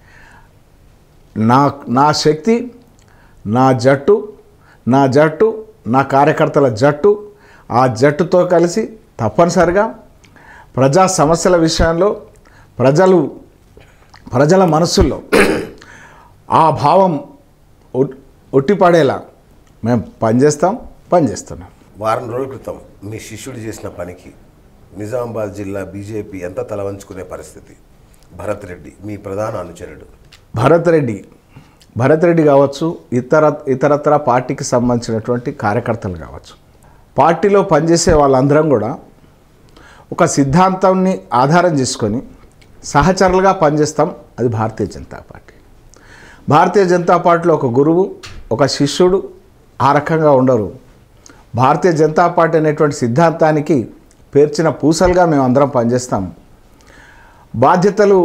నా నా శక్తి నా జట్టు నా జట్టు నా కార్యకర్తల జట్టు ఆ జట్టుతో కలిసి తప్పనిసరిగా ప్రజా సమస్యల విషయంలో ప్రజలు ప్రజల మనసుల్లో ఆ భావం ఒట్- ఒట్టిపడేలా మేము పనిచేస్తాం పనిచేస్తున్నాం వారం రోజుల క్రితం మీ శిష్యుడు చేసిన పనికి నిజామాబాద్ జిల్లా బీజేపీ ఎంత తలవంచుకునే పరిస్థితి భరత్ రెడ్డి మీ ప్రధాన అనుచరుడు భరత్ రెడ్డి భరత్ రెడ్డి కావచ్చు ఇతర ఇతరత్ర పార్టీకి సంబంధించినటువంటి కార్యకర్తలు కావచ్చు పార్టీలో పనిచేసే వాళ్ళందరం కూడా ఒక సిద్ధాంతాన్ని ఆధారం చేసుకొని సహచరులుగా పనిచేస్తాం అది భారతీయ జనతా పార్టీ భారతీయ జనతా పార్టీలో ఒక గురువు ఒక శిష్యుడు ఆ రకంగా ఉండరు భారతీయ జనతా పార్టీ అనేటువంటి సిద్ధాంతానికి పేర్చిన పూసలుగా మేము అందరం పనిచేస్తాం బాధ్యతలు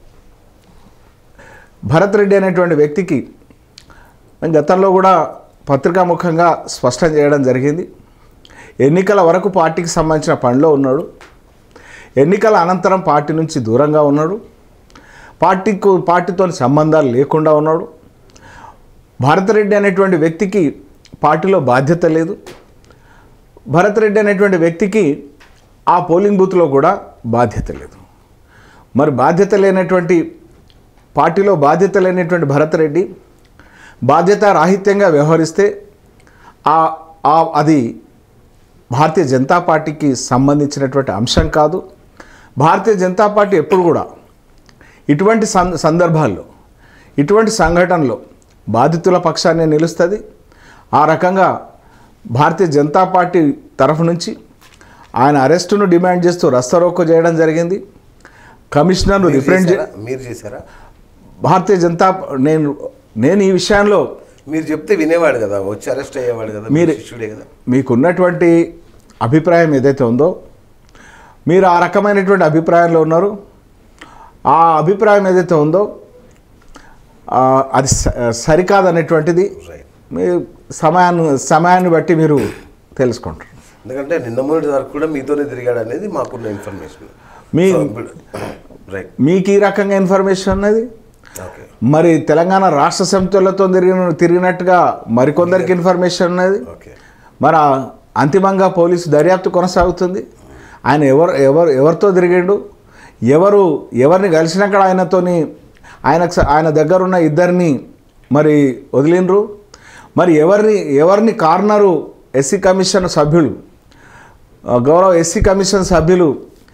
భరత్ రెడ్డి అనేటువంటి వ్యక్తికి నేను గతంలో కూడా పత్రికాముఖంగా స్పష్టం చేయడం జరిగింది ఎన్నికల వరకు పార్టీకి సంబంధించిన పనిలో ఉన్నాడు ఎన్నికల అనంతరం పార్టీ నుంచి దూరంగా ఉన్నాడు పార్టీకు పార్టీతో సంబంధాలు లేకుండా ఉన్నాడు భారతరెడ్డి అనేటువంటి వ్యక్తికి పార్టీలో బాధ్యత లేదు భరత్ రెడ్డి అనేటువంటి వ్యక్తికి ఆ పోలింగ్ బూత్లో కూడా బాధ్యత లేదు మరి బాధ్యత లేనటువంటి పార్టీలో బాధ్యత లేనటువంటి భరత్ రెడ్డి బాధ్యత రాహిత్యంగా వ్యవహరిస్తే ఆ ఆ- అది భారతీయ జనతా పార్టీకి సంబంధించినటువంటి అంశం కాదు భారతీయ జనతా పార్టీ ఎప్పుడు కూడా ఇటువంటి సం సందర్భాల్లో ఇటువంటి సంఘటనలో బాధితుల పక్షాన్ని నిలుస్తుంది ఆ రకంగా భారతీయ జనతా పార్టీ తరఫు నుంచి ఆయన అరెస్టును డిమాండ్ చేస్తూ రస్తారోకో చేయడం జరిగింది కమిషనర్ను మీరు రిప్రజెంట్ చే- చేశారా? మీరు చేశారా భారతీయ జనతా నేను నేను ఈ విషయంలో మీరు చెప్తే వినేవాడు కదా వచ్చి అరెస్ట్ అయ్యేవాడు కదా మీరు మీరు- శిష్యుడే కదా మీకున్నటువంటి అభిప్రాయం ఏదైతే ఉందో మీరు ఆ రకమైనటువంటి అభిప్రాయంలో ఉన్నారు ఆ అభిప్రాయం ఏదైతే ఉందో ఆ, అది స- సరికాదనేటువంటిది రైట్ మీ సమయాన్ని సమయాన్ని బట్టి మీరు తెలుసుకుంటారు ఎందుకంటే నిన్న మొన్నటి వరకు కూడా మీతోనే తిరిగాడు అనేది మాకున్న ఇన్ఫర్మేషన్ మీ- రైట్ మీకు ఈ రకంగా ఇన్ఫర్మేషన్ ఉన్నది ఓకే మరి తెలంగాణ రాష్ట్ర సమితులతో తిరిగిన తిరిగినట్టుగా మరికొందరికి ఇన్ఫర్మేషన్ ఉన్నది ఓకే మరి ఆ అంతిమంగా పోలీసు దర్యాప్తు కొనసాగుతుంది ఆయన ఎవరు ఎవరు ఎవరితో తిరిగిండు ఎవరు ఎవరిని కలిసినాక ఆయనతోని ఆయనకు స- ఆయన దగ్గర ఉన్న ఇద్దరిని మరి వదిలిండ్రు మరి ఎవరిని ఎవరిని కార్నరు ఎస్సీ కమిషన్ సభ్యులు ఆ, గౌరవ ఎస్సీ కమిషన్ సభ్యులు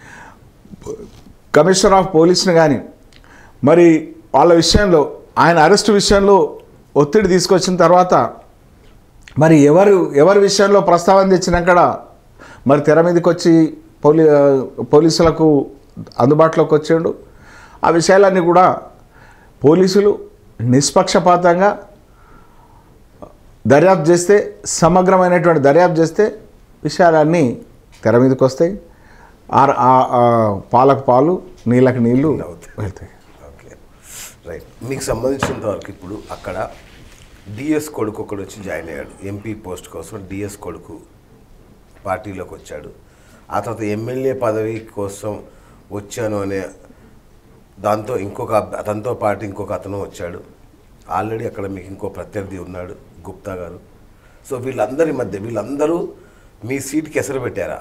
కమిషనర్ ఆఫ్ పోలీస్ని కానీ మరి వాళ్ళ విషయంలో ఆయన అరెస్టు విషయంలో ఒత్తిడి తీసుకొచ్చిన తర్వాత మరి ఎవరు ఎవరి విషయంలో ప్రస్తావన తెచ్చినాక మరి తెర మీదకి వచ్చి పోలీ పోలీసులకు అందుబాటులోకి వచ్చాడు ఆ విషయాలన్నీ కూడా పోలీసులు నిష్పక్షపాతంగా దర్యాప్తు చేస్తే సమగ్రమైనటువంటి దర్యాప్తు చేస్తే విషయాలన్నీ తెర మీదకి వస్తాయి ఆ- ఆ- ఆ పాలకు పాలు నీళ్ళకి నీళ్ళు అవుతాయి. వెళ్తాయి ఓకే రైట్ మీకు సంబంధించినంత వరకు ఇప్పుడు అక్కడ డిఎస్ కొడుకు ఒకడు వచ్చి జాయిన్ అయ్యాడు ఎంపీ పోస్ట్ కోసం డిఎస్ కొడుకు పార్టీలోకి వచ్చాడు ఆ తర్వాత ఎమ్మెల్యే పదవి కోసం వచ్చాను అనే దాంతో ఇంకొక అబ్బ- అతనితో పాటు ఇంకొక అతను వచ్చాడు ఆల్రెడీ అక్కడ మీకు ఇంకో ప్రత్యర్థి ఉన్నాడు గుప్తా గారు సో వీళ్ళందరి మధ్య వీళ్ళందరూ మీ సీట్కి ఎసరు పెట్టారా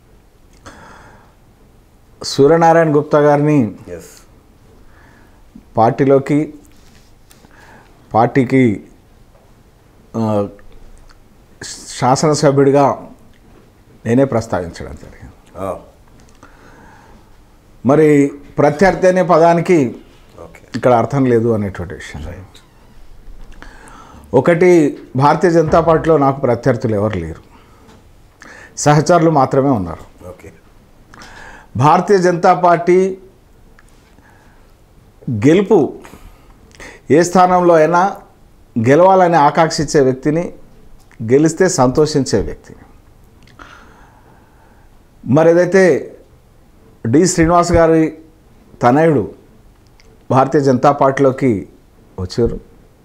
సూర్యనారాయణ గుప్తా గారిని ఎస్ పార్టీలోకి పార్టీకి ఆ, శాసనసభ్యుడిగా నేనే ప్రస్తావించడం జరిగింది మరి ప్రత్యర్థి అనే పదానికి ఓకే ఇక్కడ అర్థం లేదు అనేటువంటి విషయం ఒకటి భారతీయ జనతా పార్టీలో నాకు ప్రత్యర్థులు ఎవరు లేరు సహచరులు మాత్రమే ఉన్నారు ఓకే భారతీయ జనతా పార్టీ గెలుపు ఏ స్థానంలో అయినా గెలవాలని ఆకాంక్షించే వ్యక్తిని గెలిస్తే సంతోషించే వ్యక్తిని మరి ఏదైతే డి శ్రీనివాస్ గారి తనయుడు భారతీయ జనతా పార్టీలోకి వచ్చారు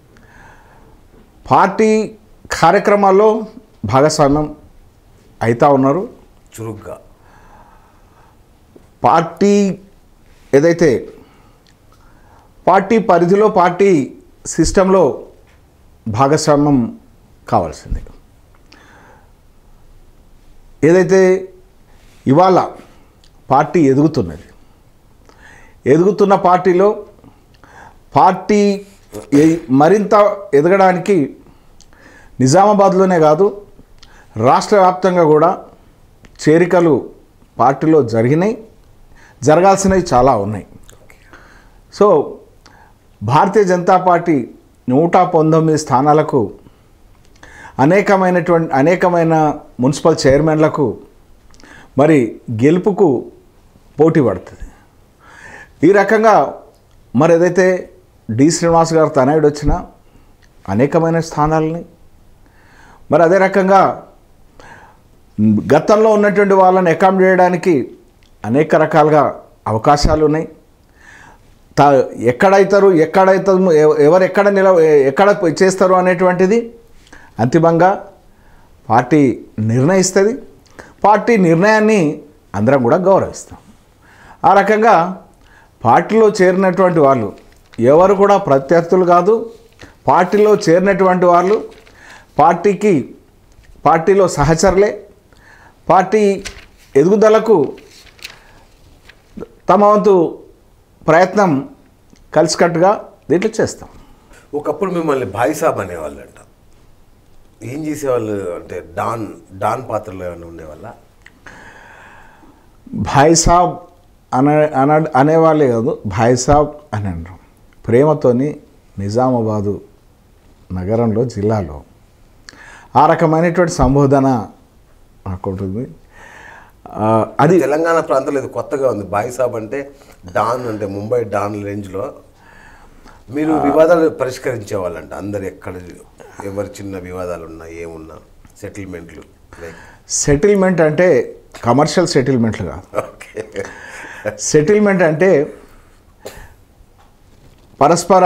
పార్టీ కార్యక్రమాల్లో భాగస్వామ్యం అవుతా ఉన్నారు చురుగ్గా పార్టీ ఏదైతే పార్టీ పరిధిలో పార్టీ సిస్టంలో భాగస్వామ్యం కావాల్సింది ఏదైతే ఇవాళ పార్టీ ఎదుగుతున్నది ఎదుగుతున్న పార్టీలో పార్టీ ఎ- మరింత ఎదగడానికి నిజామాబాద్లోనే కాదు రాష్ట్ర వ్యాప్తంగా కూడా చేరికలు పార్టీలో జరిగినాయి జరగాల్సినవి చాలా ఉన్నాయి సో భారతీయ జనతా పార్టీ నూట పంతొమ్మిది స్థానాలకు అనేకమైనటువంటి అనేకమైన మున్సిపల్ చైర్మన్లకు మరి గెలుపుకు పోటీ పడుతుంది ఈ రకంగా మరి ఏదైతే డి శ్రీనివాస్ గారు తనయుడు వచ్చిన అనేకమైన స్థానాలని మరి అదే రకంగా గతంలో ఉన్నటువంటి వాళ్ళని అకామిడేట్ చేయడానికి అనేక రకాలుగా అవకాశాలు ఉన్నాయి తా ఎక్కడైతారు ఎక్కడైతారు ఎవ- ఎవరు ఎక్కడ నిల ఎక్కడ చేస్తారు అనేటువంటిది అంతిమంగా పార్టీ నిర్ణయిస్తుంది పార్టీ నిర్ణయాన్ని అందరం కూడా గౌరవిస్తాం ఆ రకంగా పార్టీలో చేరినటువంటి వాళ్ళు ఎవరు కూడా ప్రత్యర్థులు కాదు పార్టీలో చేరినటువంటి వాళ్ళు పార్టీకి పార్టీలో సహచరులే పార్టీ ఎదుగుదలకు తమ వంతు ప్రయత్నం కలిసికట్టుగా దీంట్లో చేస్తాం ఒకప్పుడు మిమ్మల్ని భాయ్ సాబ్ అనేవాళ్ళంట ఏం చేసేవాళ్ళు అంటే డాన్ డాన్ పాత్రలో ఏమైనా ఉండేవాళ్ళ భాయ్ సాబ్ అన అన అనేవాళ్ళే కాదు భాయ్ సాబ్ అని అంటారు ప్రేమతోని నిజామాబాదు నగరంలో జిల్లాలో ఆ రకమైనటువంటి సంబోధన నాకు ఉంటుంది ఆ, అది తెలంగాణ ప్రాంతంలో ఇది కొత్తగా ఉంది భాయ్ సాబ్ అంటే డాన్ అంటే ముంబై డాన్ రేంజ్లో మీరు వివాదాలు పరిష్కరించే వాళ్ళంట అందరు ఎక్కడ ఎవరు చిన్న వివాదాలు ఉన్నా ఏమున్నా సెటిల్మెంట్లు లైక్ సెటిల్మెంట్ అంటే కమర్షియల్ సెటిల్మెంట్లు కాదు ఓకే సెటిల్మెంట్ అంటే పరస్పర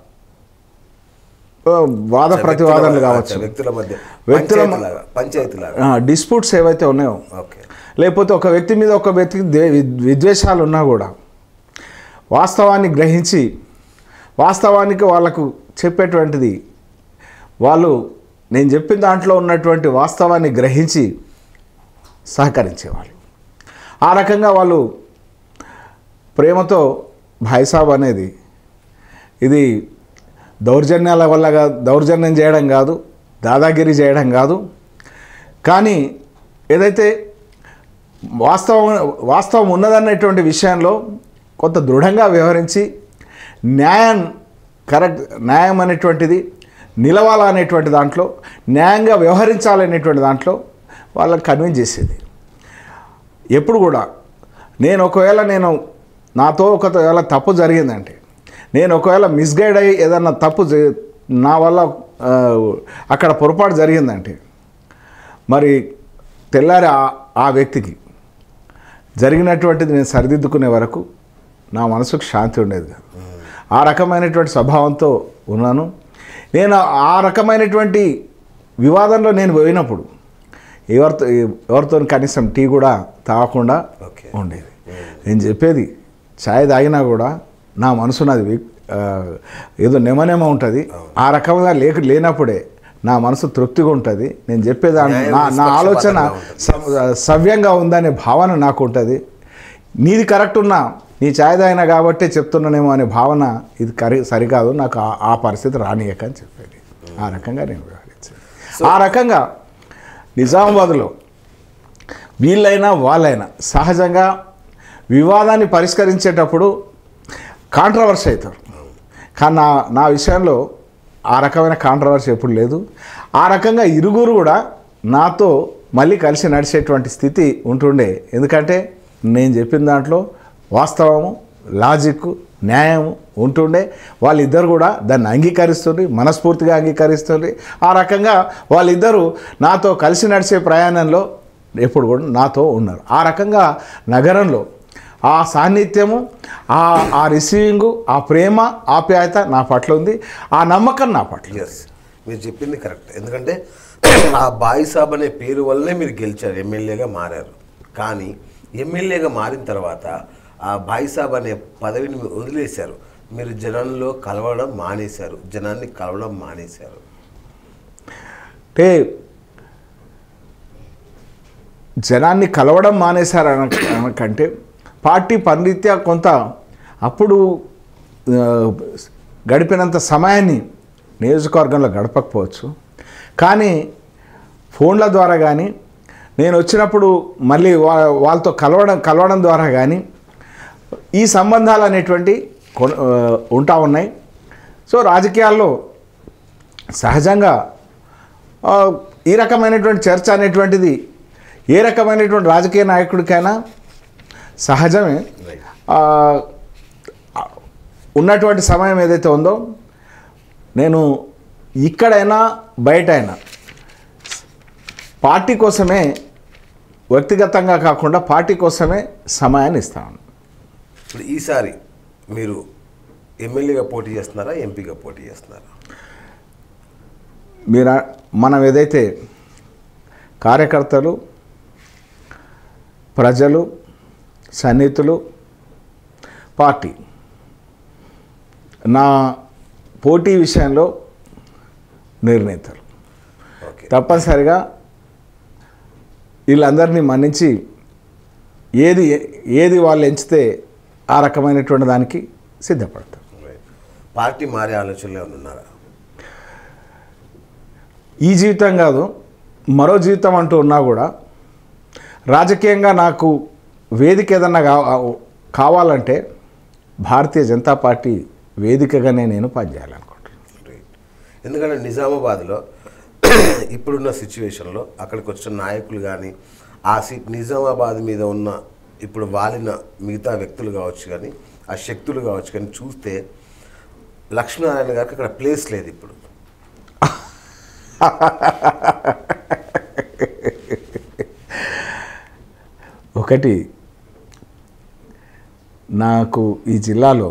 ఆ, వాద ప్రతివాదనలు కావచ్చు వ్యక్తుల మధ్య వ్యక్తుల మ- పంచాయతీలాగా పంచాయతీలాగా డిస్ప్యూట్స్ ఏవైతే ఉన్నాయో ఓకే లేకపోతే ఒక వ్యక్తి మీద ఒక వ్యక్తికి దే- విద్- విద్వేషాలు ఉన్నా కూడా వాస్తవాన్ని గ్రహించి వాస్తవానికి వాళ్ళకు చెప్పేటువంటిది వాళ్ళు నేను చెప్పిన దాంట్లో ఉన్నటువంటి వాస్తవాన్ని గ్రహించి సహకరించేవాళ్ళు ఆ రకంగా వాళ్ళు ప్రేమతో భాయిసాబ్ అనేది ఇది దౌర్జన్యాల వల్ల కా- దౌర్జన్యం చేయడం కాదు దాదాగిరి చేయడం కాదు కానీ ఏదైతే వాస్తవం వాస్తవం ఉన్నదనేటువంటి విషయంలో కొంత దృఢంగా వ్యవహరించి న్యాయం కరెక్ట్ న్యాయం అనేటువంటిది నిలవాలనేటువంటి దాంట్లో న్యాయంగా వ్యవహరించాలనేటువంటి దాంట్లో వాళ్ళని కన్విన్స్ చేసేది ఎప్పుడు కూడా నేను ఒకవేళ నేను నాతో ఒకవేళ తప్పు జరిగిందంటే నేను ఒకవేళ మిస్గైడ్ అయ్యి ఏదన్నా తప్పు చే- నా వల్ల ఆ, అక్కడ పొరపాటు జరిగిందంటే మరి తెల్లారి ఆ ఆ వ్యక్తికి జరిగినటువంటిది నేను సరిదిద్దుకునే వరకు నా మనసుకు శాంతి ఉండేది కాదు ఆ రకమైనటువంటి స్వభావంతో ఉన్నాను నేను ఆ రకమైనటువంటి వివాదంలో నేను పోయినప్పుడు ఎవరితో ఎవరితో కనీసం టీ కూడా తాగకుండా ఓకే. ఉండేది నేను చెప్పేది ఛాయ్ తాగినా కూడా నా మనసు నాది వి- ఆ, ఏదో నెమనెమ ఉంటుంది ఆ రకంగా లేక లేనప్పుడే నా మనసు తృప్తిగా ఉంటుంది నేను చెప్పేదాన్ని న్యాయం నా నా ఆలోచన నిష్పక్షపాతంగా స- సవ్యంగా ఉందనే భావన నాకు ఉంటుంది నీది కరెక్ట్ ఉన్నా నీ ఛాయ్ తాగినా కాబట్టే చెప్తున్నానేమో అనే భావన ఇది కరి సరికాదు నాకు ఆ- ఆ పరిస్థితి రానియక అని చెప్పేది ఆ రకంగా నేను వ్యవహరించాను ఆ రకంగా నిజామాబాద్లో వీళ్ళైనా వాళ్ళైనా సహజంగా వివాదాన్ని పరిష్కరించేటప్పుడు కాంట్రవర్సీ అవుతారు కానీ నా నా విషయంలో ఆ రకమైన కాంట్రవర్సీ ఎప్పుడు లేదు ఆ రకంగా ఇరుగురు కూడా నాతో మళ్ళీ కలిసి నడిచేటువంటి స్థితి ఉంటుండే ఎందుకంటే నేను చెప్పిన దాంట్లో వాస్తవము లాజిక్ న్యాయం ఉంటుండే వాళ్ళిద్దరు కూడా దాన్ని అంగీకరిస్తుంది మనస్ఫూర్తిగా అంగీకరిస్తుంది ఆ రకంగా వాళ్ళిద్దరూ నాతో కలిసి నడిచే ప్రయాణంలో ఎప్పుడు కూడా నాతో ఉన్నారు ఆ రకంగా నగరంలో ఆ సాన్నిధ్యము ఆ ఆ రిసీవింగు ఆ ప్రేమ ఆప్యాయత నా పట్ల ఉంది ఆ నమ్మకం నా పట్ల ఉంది. ఎస్ మీరు చెప్పింది కరెక్ట్ ఎందుకంటే ఆ బాయి సాబ్ అనే పేరు వల్లనే మీరు గెలిచారు ఎమ్మెల్యేగా మారారు కానీ ఎమ్మెల్యేగా మారిన తర్వాత ఆ బాయి సాబ్ అనే పదవిని మీరు వదిలేశారు మీరు జనంలో కలవడం మానేశారు జనాన్ని కలవడం మానేశారు అంటే జనాన్ని కలవడం మానేశారు అన అనకంటే పార్టీ పనిరీత్యా కొంత అప్పుడు ఆ, గడిపినంత సమయాన్ని నియోజకవర్గంలో గడపకపోవచ్చు కానీ ఫోన్ల ద్వారా కానీ నేను వచ్చినప్పుడు మళ్ళీ వా వాళ్ళతో కలవడం కలవడం ద్వారా కానీ ఈ సంబంధాలు అనేటువంటి కొన- ఆ, ఉంటా ఉన్నాయి సో రాజకీయాల్లో సహజంగా ఆ, ఈ రకమైనటువంటి చర్చ అనేటువంటిది ఏ రకమైనటువంటి రాజకీయ నాయకుడికైనా సహజమే ఆ, ఉన్నటువంటి సమయం ఏదైతే ఉందో నేను ఇక్కడైనా బయటైనా పార్టీ కోసమే వ్యక్తిగతంగా కాకుండా పార్టీ కోసమే సమయాన్ని ఇస్తాను ఇప్పుడు ఈసారి మీరు ఎమ్మెల్యేగా పోటీ చేస్తున్నారా ఎంపీగా పోటీ చేస్తున్నారా మీరు ఆ- మనం ఏదైతే కార్యకర్తలు ప్రజలు సన్నిహితులు పార్టీ నా పోటీ విషయంలో నిర్ణయితారు ఓకే తప్పనిసరిగా వీళ్ళందరినీ మన్నించి ఏది ఏది వాళ్ళు ఎంచితే ఆ రకమైనటువంటి దానికి సిద్ధపడతారు రైట్. పార్టీ మారే ఆలోచనలో ఏమైనా ఉన్నారా ఈ జీవితం కాదు మరో జీవితం అంటూ ఉన్నా కూడా రాజకీయంగా నాకు వేదిక ఏదన్నా కా- కావాలంటే భారతీయ జనతా పార్టీ వేదికగానే నేను పనిచేయాలనుకుంటున్నాను రైట్. ఎందుకంటే నిజామాబాద్లో ఇప్పుడున్న సిచ్యువేషన్లో అక్కడికి వచ్చిన నాయకులు కానీ ఆ సీట్ నిజామాబాద్ మీద ఉన్న ఇప్పుడు వాలిన మిగతా వ్యక్తులు కావచ్చు కానీ ఆ శక్తులు కావచ్చు కానీ చూస్తే లక్ష్మీనారాయణ గారికి అక్కడ ప్లేస్ లేదు ఇప్పుడు ఒకటి నాకు ఈ జిల్లాలో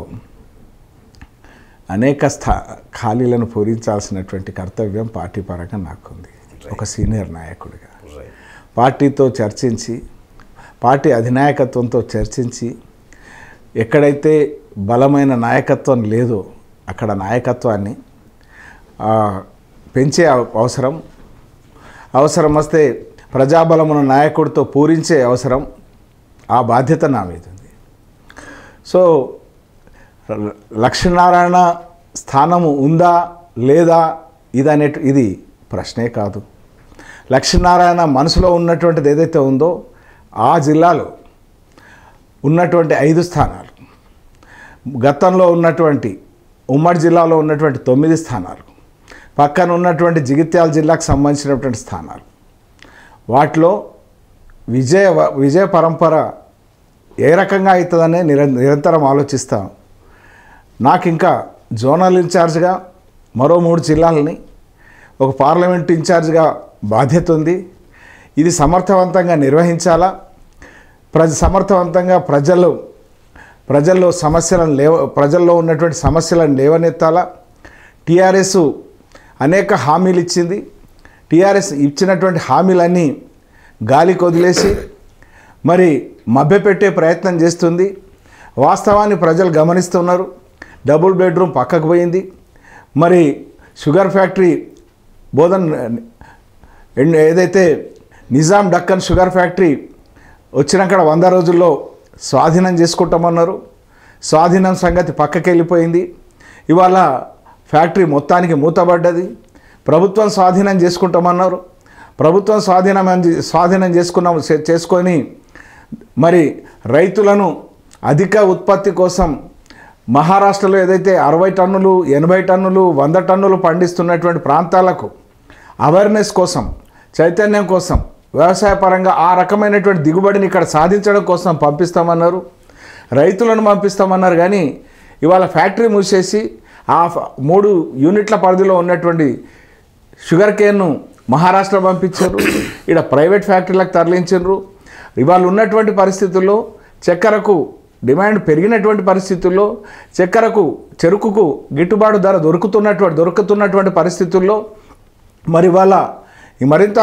అనేక స్థా ఖాళీలను పూరించాల్సినటువంటి కర్తవ్యం పార్టీ పరంగా నాకుంది ఒక సీనియర్ నాయకుడిగా రైట్ పార్టీతో చర్చించి పార్టీ అధినాయకత్వంతో చర్చించి ఎక్కడైతే బలమైన నాయకత్వం లేదో అక్కడ నాయకత్వాన్ని ఆ, పెంచే అవ- అవసరం అవసరం వస్తే ప్రజాబలమున నాయకుడితో పూరించే అవసరం ఆ బాధ్యత నా మీద ఉంది సో ల- లక్ష్మీనారాయణ స్థానము ఉందా లేదా ఇది అనే ఇది ప్రశ్నే కాదు లక్ష్మీనారాయణ మనసులో ఉన్నటువంటిది ఏదైతే ఉందో ఆ జిల్లాలో ఉన్నటువంటి ఐదు స్థానాలు గతంలో ఉన్నటువంటి ఉమ్మడి జిల్లాలో ఉన్నటువంటి తొమ్మిది స్థానాలు పక్కన ఉన్నటువంటి జగిత్యాల జిల్లాకు సంబంధించినటువంటి స్థానాలు వాటిలో విజయ విజయ పరంపర ఏ రకంగా అవుతుందనే నిర నిరంతరం ఆలోచిస్తాం నాకు ఇంకా జోనల్ ఇన్ఛార్జ్గా మరో మూడు జిల్లాలని ఒక పార్లమెంట్ ఇన్ఛార్జ్గా బాధ్యత ఉంది ఇది సమర్థవంతంగా నిర్వహించాలా ప్రజ సమర్థవంతంగా ప్రజలు ప్రజల్లో సమస్యలను లేవ ప్రజల్లో ఉన్నటువంటి సమస్యలను లేవనెత్తాలా టీఆర్ఎస్ అనేక హామీలు ఇచ్చింది టీఆర్ఎస్ ఇచ్చినటువంటి హామీలన్నీ గాలికి వదిలేసి మరి మభ్యపెట్టే ప్రయత్నం చేస్తుంది వాస్తవాన్ని ప్రజలు గమనిస్తున్నారు డబుల్ బెడ్రూమ్ పక్కకు పోయింది మరి షుగర్ ఫ్యాక్టరీ బోధన్ ఎన్- ఏదైతే నిజాం డక్కన్ షుగర్ ఫ్యాక్టరీ వచ్చినాక వంద రోజుల్లో స్వాధీనం చేసుకుంటామన్నారు స్వాధీనం సంగతి పక్కకి వెళ్ళిపోయింది ఇవాళ ఫ్యాక్టరీ మొత్తానికి మూతబడ్డది ప్రభుత్వం స్వాధీనం చేసుకుంటామన్నారు ప్రభుత్వం స్వాధీనం అని- స్వాధీనం చేసుకున్నాం చే- చేసుకొని మరి రైతులను అధిక ఉత్పత్తి కోసం మహారాష్ట్రలో ఏదైతే అరవై టన్నులు ఎనభై టన్నులు వంద టన్నులు పండిస్తున్నటువంటి ప్రాంతాలకు అవేర్నెస్ కోసం చైతన్యం కోసం వ్యవసాయ పరంగా ఆ రకమైనటువంటి దిగుబడిని ఇక్కడ సాధించడం కోసం పంపిస్తామన్నారు రైతులను పంపిస్తామన్నారు కానీ ఇవాళ ఫ్యాక్టరీ మూసేసి ఆ ఫ- మూడు యూనిట్ల పరిధిలో ఉన్నటువంటి షుగర్ కేన్ను మహారాష్ట్ర పంపించారు ఇక్కడ ప్రైవేట్ ఫ్యాక్టరీలకు తరలించారు ఇవాళ ఉన్నటువంటి పరిస్థితుల్లో చక్కెరకు డిమాండ్ పెరిగినటువంటి పరిస్థితుల్లో చక్కెరకు చెరుకుకు గిట్టుబాటు ధర దొరుకుతున్నటువంటి దొరుకుతున్నటువంటి పరిస్థితుల్లో మరి ఇవాళ ఈ మరింత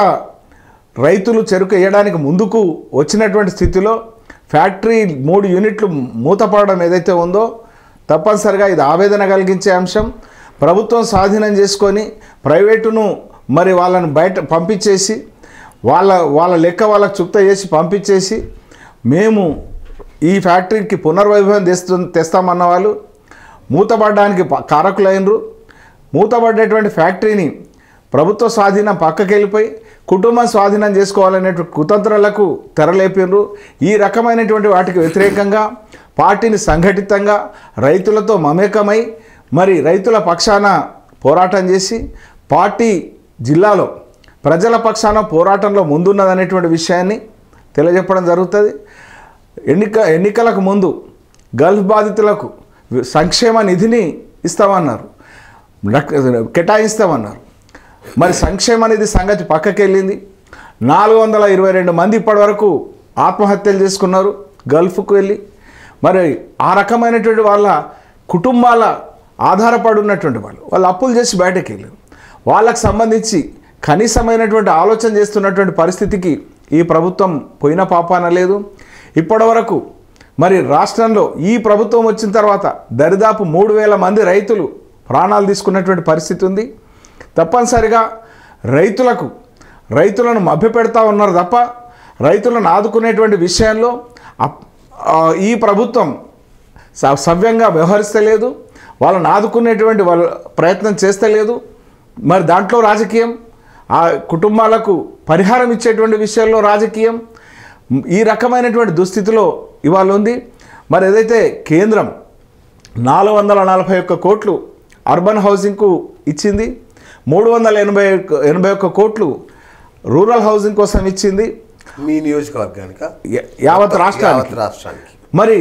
రైతులు చెరుకు వేయడానికి ముందుకు వచ్చినటువంటి స్థితిలో ఫ్యాక్టరీ మూడు యూనిట్లు మూతపడడం ఏదైతే ఉందో తప్పనిసరిగా ఇది ఆవేదన కలిగించే అంశం ప్రభుత్వం స్వాధీనం చేసుకొని ప్రైవేటును మరి వాళ్ళని బయట పంపించేసి వాళ్ళ వాళ్ళ లెక్క వాళ్ళకి చుక్త చేసి పంపించేసి మేము ఈ ఫ్యాక్టరీకి పునర్వైభవం తెస్తు తెస్తామన్న వాళ్ళు మూతపడడానికి ప- కారకులైనరు మూతపడ్డటువంటి ఫ్యాక్టరీని ప్రభుత్వ స్వాధీనం పక్కకి వెళ్ళిపోయి కుటుంబం స్వాధీనం చేసుకోవాలనేటువంటి కుతంత్రాలకు తెరలేపినరు ఈ రకమైనటువంటి వాటికి వ్యతిరేకంగా పార్టీని సంఘటితంగా రైతులతో మమేకమై మరి రైతుల పక్షాన పోరాటం చేసి పార్టీ జిల్లాలో ప్రజల పక్షాన పోరాటంలో ముందున్నదనేటువంటి విషయాన్ని తెలియజెప్పడం జరుగుతుంది ఎన్నిక ఎన్నికలకు ముందు గల్ఫ్ బాధితులకు సంక్షేమ నిధిని ఇస్తామన్నారు రక్- కేటాయిస్తామన్నారు మరి సంక్షేమ నిధి సంగతి పక్కకి వెళ్ళింది నాలుగు వందల ఇరవై రెండు మంది ఇప్పటివరకు ఆత్మహత్యలు చేసుకున్నారు గల్ఫ్కు వెళ్ళి మరి ఆ రకమైనటువంటి వాళ్ళ కుటుంబాల ఆధారపడి ఉన్నటువంటి వాళ్ళు వాళ్ళు అప్పులు చేసి బయటకు వెళ్ళారు వాళ్ళకు సంబంధించి కనీసమైనటువంటి ఆలోచన చేస్తున్నటువంటి పరిస్థితికి ఈ ప్రభుత్వం పోయిన పాపాన లేదు ఇప్పటివరకు మరి రాష్ట్రంలో ఈ ప్రభుత్వం వచ్చిన తర్వాత దరిదాపు మూడు వేల మంది రైతులు ప్రాణాలు తీసుకున్నటువంటి పరిస్థితి ఉంది తప్పనిసరిగా రైతులకు రైతులను మభ్యపెడతా ఉన్నారు తప్ప రైతులను ఆదుకునేటువంటి విషయంలో అప్- ఆ, ఈ ప్రభుత్వం స- సవ్యంగా వ్యవహరిస్తలేదు వాళ్ళని ఆదుకునేటువంటి వాళ్ళ ప్రయత్నం చేస్తలేదు మరి దాంట్లో రాజకీయం ఆ కుటుంబాలకు పరిహారం ఇచ్చేటువంటి విషయాల్లో రాజకీయం ఈ రకమైనటువంటి దుస్థితిలో ఇవాళ ఉంది మరి ఏదైతే కేంద్రం నాలుగు వందల నలభై ఒక్క కోట్లు అర్బన్ హౌసింగ్కు ఇచ్చింది మూడు వందల ఎనభై ఒక్క- ఎనభై ఒక్క కోట్లు రూరల్ హౌసింగ్ కోసం ఇచ్చింది మీ నియోజకవర్గానిక యా- యావత్ రాష్ట్రానికి యావత్ రాష్ట్రానికి మరి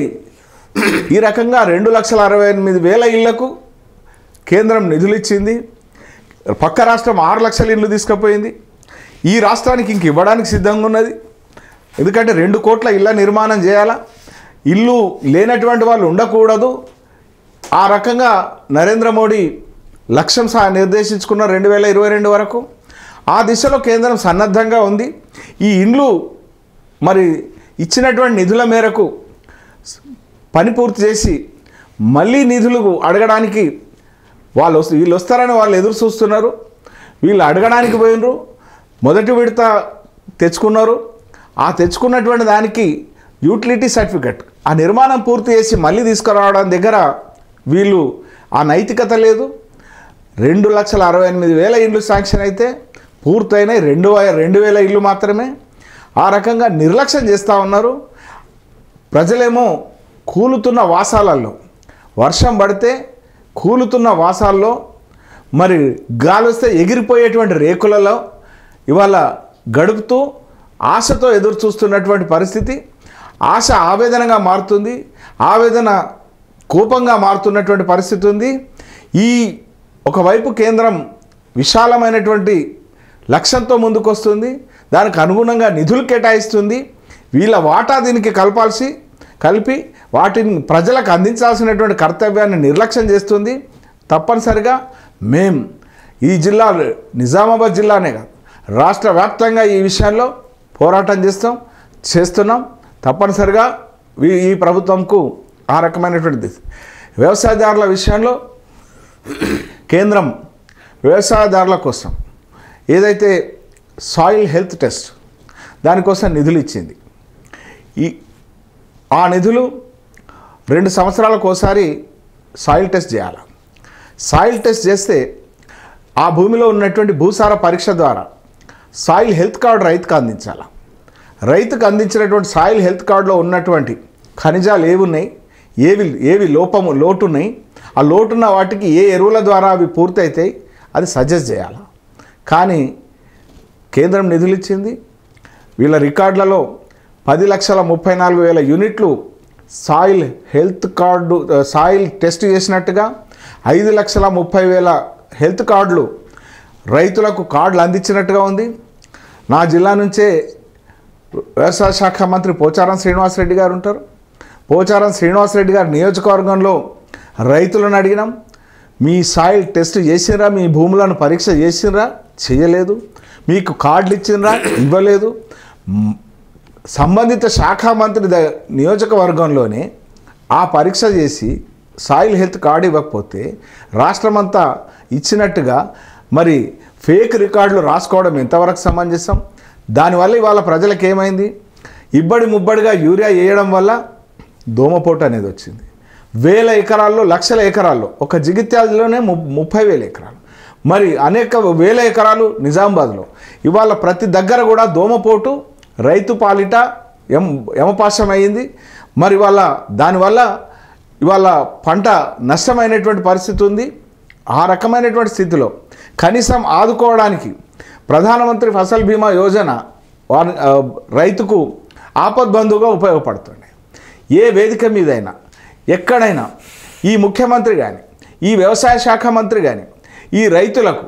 ఈ రకంగా రెండు లక్షల అరవై ఎనిమిది వేల ఇళ్లకు కేంద్రం నిధులు ఇచ్చింది పక్క రాష్ట్రం ఆరు లక్షల ఇళ్ళు తీసుకుపోయింది ఈ రాష్ట్రానికి ఇంక ఇవ్వడానికి సిద్ధంగా ఉన్నది ఎందుకంటే రెండు కోట్ల ఇళ్ళ నిర్మాణం చేయాలా ఇల్లు లేనటువంటి వాళ్ళు ఉండకూడదు ఆ రకంగా నరేంద్ర మోడీ లక్ష్యం సా నిర్దేశించుకున్న రెండు వేల ఇరవై రెండు వరకు ఆ దిశలో కేంద్రం సన్నద్ధంగా ఉంది ఈ ఇండ్లు మరి ఇచ్చినటువంటి నిధుల మేరకు పని పూర్తి చేసి మళ్ళీ నిధులు అడగడానికి వాళ్ళు వస్తు వీళ్ళు వస్తారని వాళ్ళు ఎదురు చూస్తున్నారు వీళ్ళు అడగడానికి పోయినరు మొదటి విడత తెచ్చుకున్నారు ఆ తెచ్చుకున్నటువంటి దానికి యూటిలిటీ సర్టిఫికెట్ ఆ నిర్మాణం పూర్తి చేసి మళ్ళీ తీసుకురావడం దగ్గర వీళ్ళు ఆ నైతికత లేదు రెండు లక్షల అరవై ఎనిమిది వేల ఇళ్ళు శాంక్షన్ అయితే పూర్తయినాయి రెండు వే- రెండు వేల ఇళ్ళు మాత్రమే ఆ రకంగా నిర్లక్ష్యం చేస్తూ ఉన్నారు ప్రజలేమో కూలుతున్న వాసాలల్లో వర్షం పడితే కూలుతున్న వాసాల్లో మరి గాలి వస్తే ఎగిరిపోయేటువంటి రేకులలో ఇవాళ గడుపుతూ ఆశతో ఎదురు చూస్తున్నటువంటి పరిస్థితి ఆశ ఆవేదనగా మారుతుంది ఆవేదన కోపంగా మారుతున్నటువంటి పరిస్థితి ఉంది ఈ ఒకవైపు కేంద్రం విశాలమైనటువంటి లక్ష్యంతో ముందుకొస్తుంది దానికి అనుగుణంగా నిధులు కేటాయిస్తుంది వీళ్ళ వాటా దీనికి కలపాల్సి కలిపి వాటిని ప్రజలకు అందించాల్సినటువంటి కర్తవ్యాన్ని నిర్లక్ష్యం చేస్తుంది తప్పనిసరిగా మేం ఈ జిల్లా నిజామాబాద్ జిల్లానే కాదు రాష్ట్ర వ్యాప్తంగా ఈ విషయాల్లో పోరాటం చేస్తాం చేస్తున్నాం తప్పనిసరిగా ఈ ఈ ప్రభుత్వంకు ఆ రకమైనటువంటి వ్యవసాయదారుల విషయంలో కేంద్రం వ్యవసాయదారుల కోసం ఏదైతే సాయిల్ హెల్త్ టెస్ట్ దానికోసం నిధులు ఇచ్చింది ఈ ఆ నిధులు రెండు సంవత్సరాలకు ఒకసారి సాయిల్ టెస్ట్ చేయాలి సాయిల్ టెస్ట్ చేస్తే ఆ భూమిలో ఉన్నటువంటి భూసార పరీక్ష ద్వారా సాయిల్ హెల్త్ కార్డు రైతుకు అందించాలి రైతుకు అందించినటువంటి సాయిల్ హెల్త్ కార్డులో ఉన్నటువంటి ఖనిజాలు ఏవి ఉన్నాయి ఏవి ఏవి లోపము లోటు ఉన్నాయి ఆ లోటున్న వాటికి ఏ ఎరువుల ద్వారా అవి పూర్తయితాయి అది సజెస్ట్ చేయాలి కానీ కేంద్రం నిధులు ఇచ్చింది వీళ్ళ రికార్డులలో పది లక్షల ముప్పై నాలుగు వేల యూనిట్లు సాయిల్ హెల్త్ కార్డు ఆ, సాయిల్ టెస్ట్ చేసినట్టుగా ఐదు లక్షల ముప్పై వేల హెల్త్ కార్డులు రైతులకు కార్డులు అందించినట్టుగా ఉంది నా జిల్లా నుంచే వ్యవసాయ శాఖ మంత్రి పోచారం శ్రీనివాసరెడ్డి గారు ఉంటారు పోచారం శ్రీనివాసరెడ్డి గారి నియోజకవర్గంలో రైతులను అడిగినాం మీ సాయిల్ టెస్ట్ చేసినరా మీ భూములను పరీక్ష చేసినరా చేయలేదు మీకు కార్డులు ఇచ్చినరా ఇవ్వలేదు మ్, సంబంధిత శాఖ మంత్రి ద నియోజకవర్గంలోనే ఆ పరీక్ష చేసి సాయిల్ హెల్త్ కార్డు ఇవ్వకపోతే రాష్ట్రమంతా ఇచ్చినట్టుగా మరి ఫేక్ రికార్డులు రాసుకోవడం ఎంతవరకు సమంజసం దానివల్ల ఇవాళ ప్రజలకు ఏమైంది ఇబ్బడి ముబ్బడిగా యూరియా వేయడం వల్ల దోమపోటు అనేది వచ్చింది వేల ఎకరాల్లో లక్షల ఎకరాల్లో ఒక జగిత్యాలలోనే ము ముప్పై వేల ఎకరాలు మరి అనేక వేల ఎకరాలు నిజామాబాద్లో ఇవాళ ప్రతి దగ్గర కూడా దోమపోటు రైతు పాలిట ఎం యమపాశం అయ్యింది మరి వాళ్ళ దానివల్ల ఇవాళ పంట నష్టమైనటువంటి పరిస్థితి ఉంది ఆ రకమైనటువంటి స్థితిలో కనీసం ఆదుకోవడానికి ప్రధానమంత్రి ఫసల్ బీమా యోజన వారి ఆ, రైతుకు ఆపద్బంధువుగా ఉపయోగపడుతుంది ఏ వేదిక మీదైనా ఎక్కడైనా ఈ ముఖ్యమంత్రి కానీ ఈ వ్యవసాయ శాఖ మంత్రి కానీ ఈ రైతులకు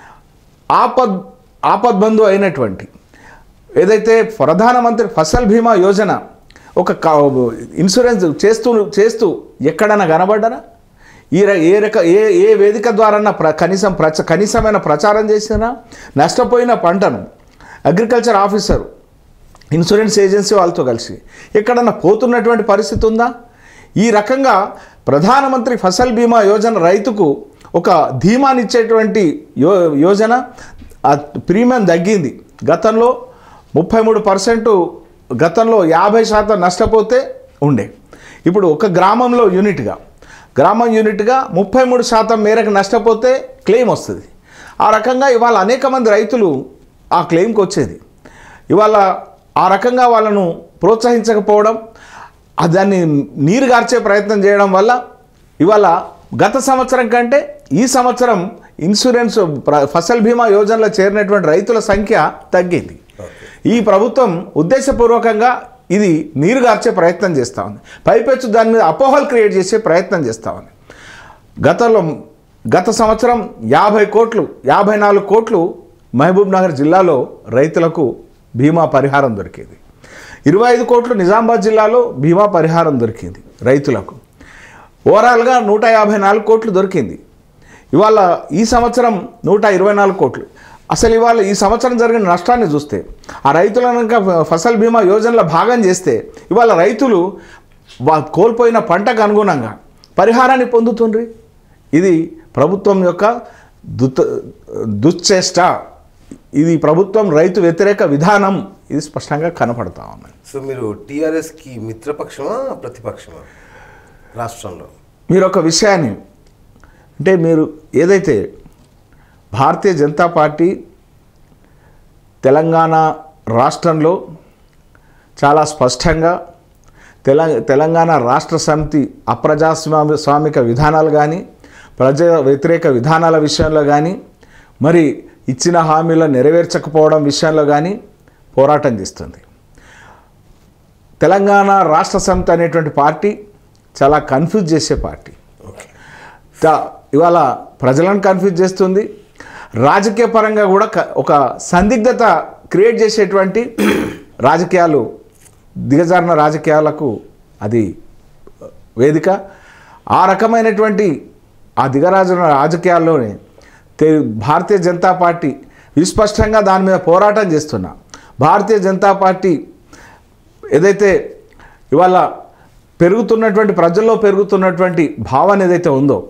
ఆపద్ ఆపద్బంధు అయినటువంటి ఏదైతే ప్రధానమంత్రి ఫసల్ బీమా యోజన ఒక కా- ఇన్సూరెన్స్ చేస్తూ చేస్తూ ఎక్కడైనా కనబడ్డారా ఈ ర- ఏ రక ఏ ఏ వేదిక ద్వారా ప్ర కనీసం ప్రచ కనీసమైన ప్రచారం చేసినా నష్టపోయిన పంటను అగ్రికల్చర్ ఆఫీసరు ఇన్సూరెన్స్ ఏజెన్సీ వాళ్ళతో కలిసి ఎక్కడన్నా పోతున్నటువంటి పరిస్థితి ఉందా ఈ రకంగా ప్రధానమంత్రి ఫసల్ బీమా యోజన రైతుకు ఒక ధీమానిచ్చేటువంటి యో యోజన ఆ ప్రీమియం తగ్గింది గతంలో ముప్పై మూడు పర్సెంట్ గతంలో యాభై శాతం నష్టపోతే ఉండే ఇప్పుడు ఒక గ్రామంలో యూనిట్గా గ్రామం యూనిట్గా ముప్పై మూడు శాతం మేరకు నష్టపోతే క్లెయిమ్ వస్తుంది ఆ రకంగా ఇవాళ అనేక మంది రైతులు ఆ క్లెయిమ్కి వచ్చేది ఇవాళ ఆ రకంగా వాళ్ళను ప్రోత్సహించకపోవడం ఆ దాన్ని నీరు గార్చే ప్రయత్నం చేయడం వల్ల ఇవాళ గత సంవత్సరం కంటే ఈ సంవత్సరం ఇన్సూరెన్స్ ప్ర- ఫసల్ బీమా యోజనలో చేరినటువంటి రైతుల సంఖ్య తగ్గింది ఈ ప్రభుత్వం ఉద్దేశపూర్వకంగా ఇది నీరు గార్చే ప్రయత్నం చేస్తూ ఉంది పైపెచ్చు దాని మీద అపోహలు క్రియేట్ చేసే ప్రయత్నం చేస్తూ ఉంది గతంలో గత సంవత్సరం యాభై కోట్లు యాభై నాలుగు కోట్లు మహబూబ్ నగర్ జిల్లాలో రైతులకు బీమా పరిహారం దొరికేది ఇరవై ఐదు కోట్లు నిజామాబాద్ జిల్లాలో బీమా పరిహారం దొరికింది రైతులకు ఓవరాల్గా నూట యాభై నాలుగు కోట్లు దొరికింది ఇవాళ ఈ సంవత్సరం నూట ఇరవై నాలుగు కోట్లు అసలు ఇవాళ ఈ సంవత్సరం జరిగిన నష్టాన్ని చూస్తే ఆ రైతులను కనుక ఫసల్ బీమా యోజనలో భాగం చేస్తే ఇవాళ రైతులు వా కోల్పోయిన పంటకు అనుగుణంగా పరిహారాన్ని పొందుతుండ్రి ఇది ప్రభుత్వం యొక్క దుత్ దుశ్చేష్ట ఇది ప్రభుత్వం రైతు వ్యతిరేక విధానం ఇది స్పష్టంగా కనపడతా ఉంది సో మీరు టీఆర్ఎస్కి మిత్రపక్షమా ప్రతిపక్షమా రాష్ట్రంలో మీరు ఒక విషయాన్ని అంటే మీరు ఏదైతే భారతీయ జనతా పార్టీ తెలంగాణ రాష్ట్రంలో చాలా స్పష్టంగా తెలంగ తెలంగాణ రాష్ట్ర సమితి అప్రజాస్వామి స్వామిక విధానాలు కానీ ప్రజా వ్యతిరేక విధానాల విషయంలో కానీ మరి ఇచ్చిన హామీలను నెరవేర్చకపోవడం విషయంలో కానీ పోరాటం చేస్తుంది తెలంగాణ రాష్ట్ర సమితి అనేటువంటి పార్టీ చాలా కన్ఫ్యూజ్ చేసే పార్టీ ఓకే తా- ఇవాళ ప్రజలను కన్ఫ్యూజ్ చేస్తుంది రాజకీయ పరంగా కూడా క- ఒక సందిగ్ధత క్రియేట్ చేసేటువంటి రాజకీయాలు దిగజారిన రాజకీయాలకు అది వేదిక ఆ రకమైనటువంటి ఆ దిగరాజున రాజకీయాల్లోనే తె భారతీయ జనతా పార్టీ విస్పష్టంగా దాని మీద పోరాటం చేస్తున్నా భారతీయ జనతా పార్టీ ఏదైతే ఇవాళ పెరుగుతున్నటువంటి ప్రజల్లో పెరుగుతున్నటువంటి భావన ఏదైతే ఉందో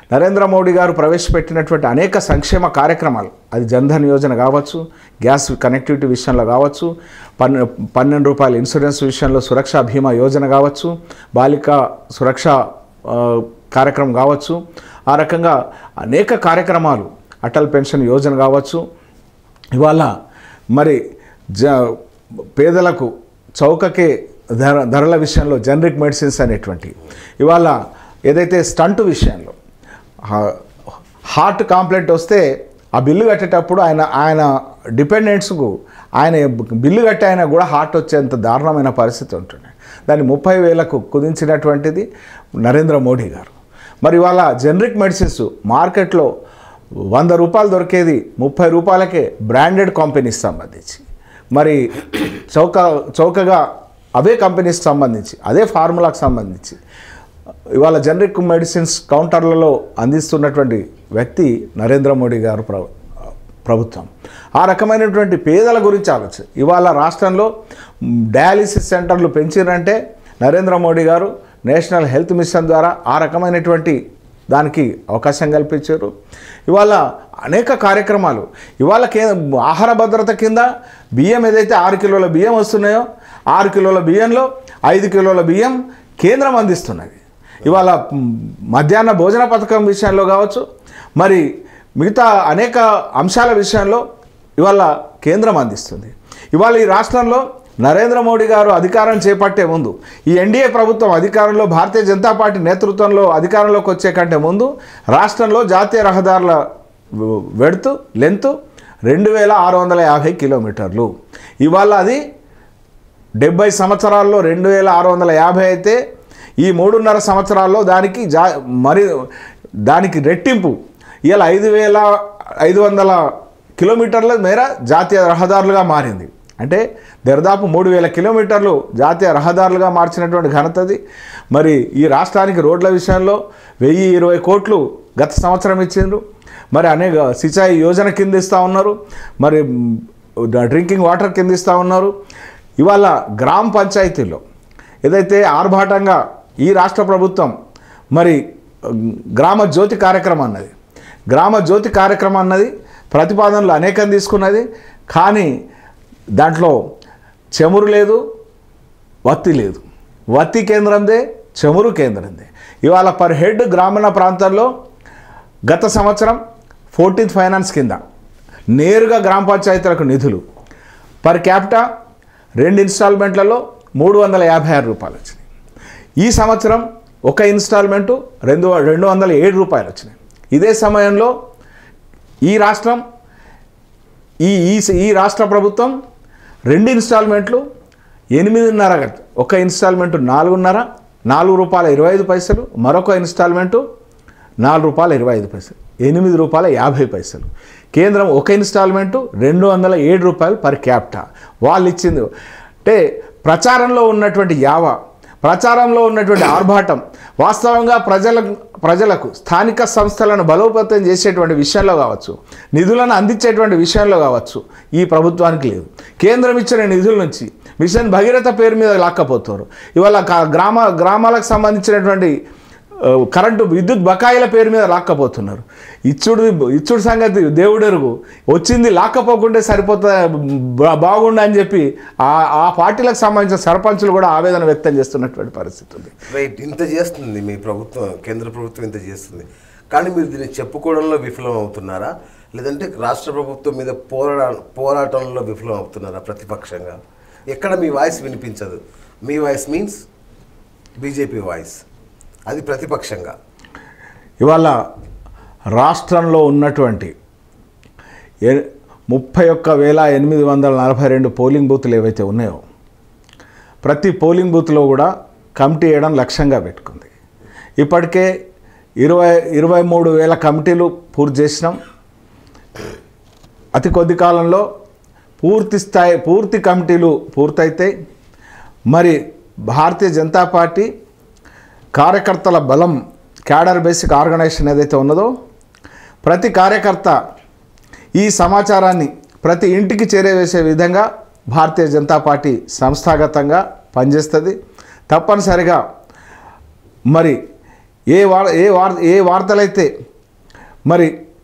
నరేంద్ర మోడీ గారు ప్రవేశపెట్టినటువంటి అనేక సంక్షేమ కార్యక్రమాలు అది జన్ధన్ యోజన కావచ్చు గ్యాస్ కనెక్టివిటీ విషయంలో కావచ్చు పన్నె పన్నెండు రూపాయల ఇన్సూరెన్స్ విషయంలో సురక్షా బీమా యోజన కావచ్చు బాలిక సురక్ష ఆ, కార్యక్రమం కావచ్చు ఆ రకంగా అనేక కార్యక్రమాలు అటల్ పెన్షన్ యోజన కావచ్చు ఇవాళ మరి జ పేదలకు చౌకకే ధర ధరల విషయంలో జనరిక్ మెడిసిన్స్ అనేటువంటి ఇవాళ ఏదైతే స్టంట్ విషయంలో హా- హార్ట్ కాంప్లైంట్ వస్తే ఆ బిల్లు కట్టేటప్పుడు ఆయన ఆయన డిపెండెంట్స్కు ఆయన బిల్లు కట్టే ఆయన కూడా హార్ట్ వచ్చేంత దారుణమైన పరిస్థితి ఉంటుంది దాన్ని ముప్పై వేలకు కుదించినటువంటిది నరేంద్ర మోడీ గారు మరి ఇవాళ జనరిక్ మెడిసిన్స్ మార్కెట్లో వంద రూపాయలు దొరికేది ముప్పై రూపాయలకే బ్రాండెడ్ కంపెనీస్ సంబంధించి మరి చౌక చౌకగా అవే కంపెనీస్కి సంబంధించి అదే ఫార్ములాకు సంబంధించి ఇవాళ జనరిక్ మెడిసిన్స్ కౌంటర్లలో అందిస్తున్నటువంటి వ్యక్తి నరేంద్ర మోడీ గారు ప్ర ప్రభుత్వం ఆ రకమైనటువంటి పేదల గురించి ఆలోచన ఇవాళ రాష్ట్రంలో డయాలిసిస్ సెంటర్లు పెంచిరంటే నరేంద్ర మోడీ గారు నేషనల్ హెల్త్ మిషన్ ద్వారా ఆ రకమైనటువంటి దానికి అవకాశం కల్పించారు ఇవాళ అనేక కార్యక్రమాలు ఇవాళ కే ఆహార భద్రత కింద బియ్యం ఏదైతే ఆరు కిలోల బియ్యం వస్తున్నాయో ఆరు కిలోల బియ్యంలో ఐదు కిలోల బియ్యం కేంద్రం అందిస్తున్నది ఇవాళ మ్, మధ్యాహ్న భోజన పథకం విషయంలో కావచ్చు మరి మిగతా అనేక అంశాల విషయంలో ఇవాళ కేంద్రం అందిస్తుంది ఇవాళ ఈ రాష్ట్రంలో నరేంద్ర మోడీ గారు అధికారం చేపట్టే ముందు ఈ ఎన్డీఏ ప్రభుత్వం అధికారంలో భారతీయ జనతా పార్టీ నేతృత్వంలో అధికారంలోకి వచ్చే కంటే ముందు రాష్ట్రంలో జాతీయ రహదారుల వె- వెడుతు లెంత్ రెండు వేల ఆరు వందల యాభై కిలోమీటర్లు ఇవాళ అది డెబ్బై సంవత్సరాల్లో రెండు వేల ఆరు వందల యాభై అయితే ఈ మూడున్నర సంవత్సరాల్లో దానికి జా మరి దానికి రెట్టింపు ఇవాళ ఐదు వేల ఐదు వందల కిలోమీటర్ల మేర జాతీయ రహదారులుగా మారింది అంటే దరిదాపు మూడు వేల కిలోమీటర్లు జాతీయ రహదారులుగా మార్చినటువంటి ఘనతది మరి ఈ రాష్ట్రానికి రోడ్ల విషయంలో వెయ్యి ఇరవై కోట్లు గత సంవత్సరం ఇచ్చిండ్రు మరి అనేక సిచాయి యోజన కింద ఇస్తూ ఉన్నారు మరి మ్, డ్రింకింగ్ వాటర్ కింద ఇస్తూ ఉన్నారు ఇవాళ గ్రామ పంచాయతీల్లో ఏదైతే ఆర్భాటంగా ఈ రాష్ట్ర ప్రభుత్వం మరి ఉమ్, గ్రామ జ్యోతి కార్యక్రమం అన్నది గ్రామ జ్యోతి కార్యక్రమం అన్నది ప్రతిపాదనలు అనేకం తీసుకున్నది కానీ దాంట్లో చెమురు లేదు వత్తి లేదు వత్తి కేంద్రందే చమురు కేంద్రందే ఇవాళ పర్ హెడ్ గ్రామీణ ప్రాంతాల్లో గత సంవత్సరం ఫోర్టీన్త్ ఫైనాన్స్ కింద నేరుగా గ్రామ పంచాయతీలకు నిధులు పర్ క్యాపిటా రెండు ఇన్స్టాల్మెంట్లలో మూడు వందల యాభై ఆరు రూపాయలు వచ్చినాయి ఈ సంవత్సరం ఒక ఇన్స్టాల్మెంటు రెండు రెండు వందల ఏడు రూపాయలు వచ్చినాయి ఇదే సమయంలో ఈ రాష్ట్రం ఈ ఈ ఈ రాష్ట్ర ప్రభుత్వం రెండు ఇన్స్టాల్మెంట్లు ఎనిమిదిన్నర గంట- ఒక ఇన్స్టాల్మెంట్ నాలుగున్నర నాలుగు రూపాయల ఇరవై ఐదు పైసలు మరొక ఇన్స్టాల్మెంటు నాలుగు రూపాయల ఇరవై ఐదు పైసలు ఎనిమిది రూపాయల యాభై పైసలు కేంద్రం ఒక ఇన్స్టాల్మెంటు రెండు వందల ఏడు రూపాయలు పర్ క్యాప్టా వాళ్ళు ఇచ్చింది అంటే ప్రచారంలో ఉన్నటువంటి యావ ప్రచారంలో ఉన్నటువంటి ఆర్భాటం వాస్తవంగా ప్రజలకు ప్రజలకు స్థానిక సంస్థలను బలోపేతం చేసేటువంటి విషయంలో కావచ్చు నిధులను అందించేటువంటి విషయంలో కావచ్చు ఈ ప్రభుత్వానికి లేదు కేంద్రం ఇచ్చిన నిధుల నుంచి మిషన్ భగీరథ పేరు మీద లాక్కపోతారు ఇవాళ కా- గ్రామ గ్రామాలకు సంబంధించినటువంటి ఆ, కరెంటు విద్యుత్ బకాయిల పేరు మీద లాక్కపోతున్నారు ఇచ్చుడు ఇచ్చుడు సంగతి దేవుడెరుగు వచ్చింది లాక్కపోకుంటే సరిపోతా బా- బాగుండు అని చెప్పి ఆ ఆ పార్టీలకు సంబంధించిన సర్పంచులు కూడా ఆవేదన వ్యక్తం చేస్తున్నటువంటి పరిస్థితి ఉంది రైట్ ఇంత చేస్తుంది మీ ప్రభుత్వం కేంద్ర ప్రభుత్వం ఇంత చేస్తుంది కానీ మీరు దీన్ని చెప్పుకోవడంలో విఫలం అవుతున్నారా లేదంటే రాష్ట్ర ప్రభుత్వం మీద పోరాడ పోరాటంలో విఫలం అవుతున్నారా ప్రతిపక్షంగా ఎక్కడ మీ వాయిస్ వినిపించదు మీ వాయిస్ మీన్స్ బీజేపీ వాయిస్ అది ప్రతిపక్షంగా ఇవాళ రాష్ట్రంలో ఉన్నటువంటి ఎ- ముప్పై ఒక్క వేల ఎనిమిది వందల నలభై రెండు పోలింగ్ బూత్లు ఏవైతే ఉన్నాయో ప్రతి పోలింగ్ బూత్లో కూడా కమిటీ వేయడం లక్ష్యంగా పెట్టుకుంది ఇప్పటికే ఇరవై ఇరవై మూడు వేల కమిటీలు పూర్తి చేసినాం అతి కొద్ది కాలంలో పూర్తి స్థాయి పూర్తి కమిటీలు పూర్తయితాయి మరి భారతీయ జనతా పార్టీ కార్యకర్తల బలం క్యాడర్ బేసిక్ ఆర్గనైజేషన్ ఏదైతే ఉన్నదో ప్రతి కార్యకర్త ఈ సమాచారాన్ని ప్రతి ఇంటికి చేరవేసే విధంగా భారతీయ జనతా పార్టీ సంస్థాగతంగా పనిచేస్తుంది తప్పనిసరిగా మరి ఏ వార్ ఏ వార్ ఏ వార్తలైతే మరి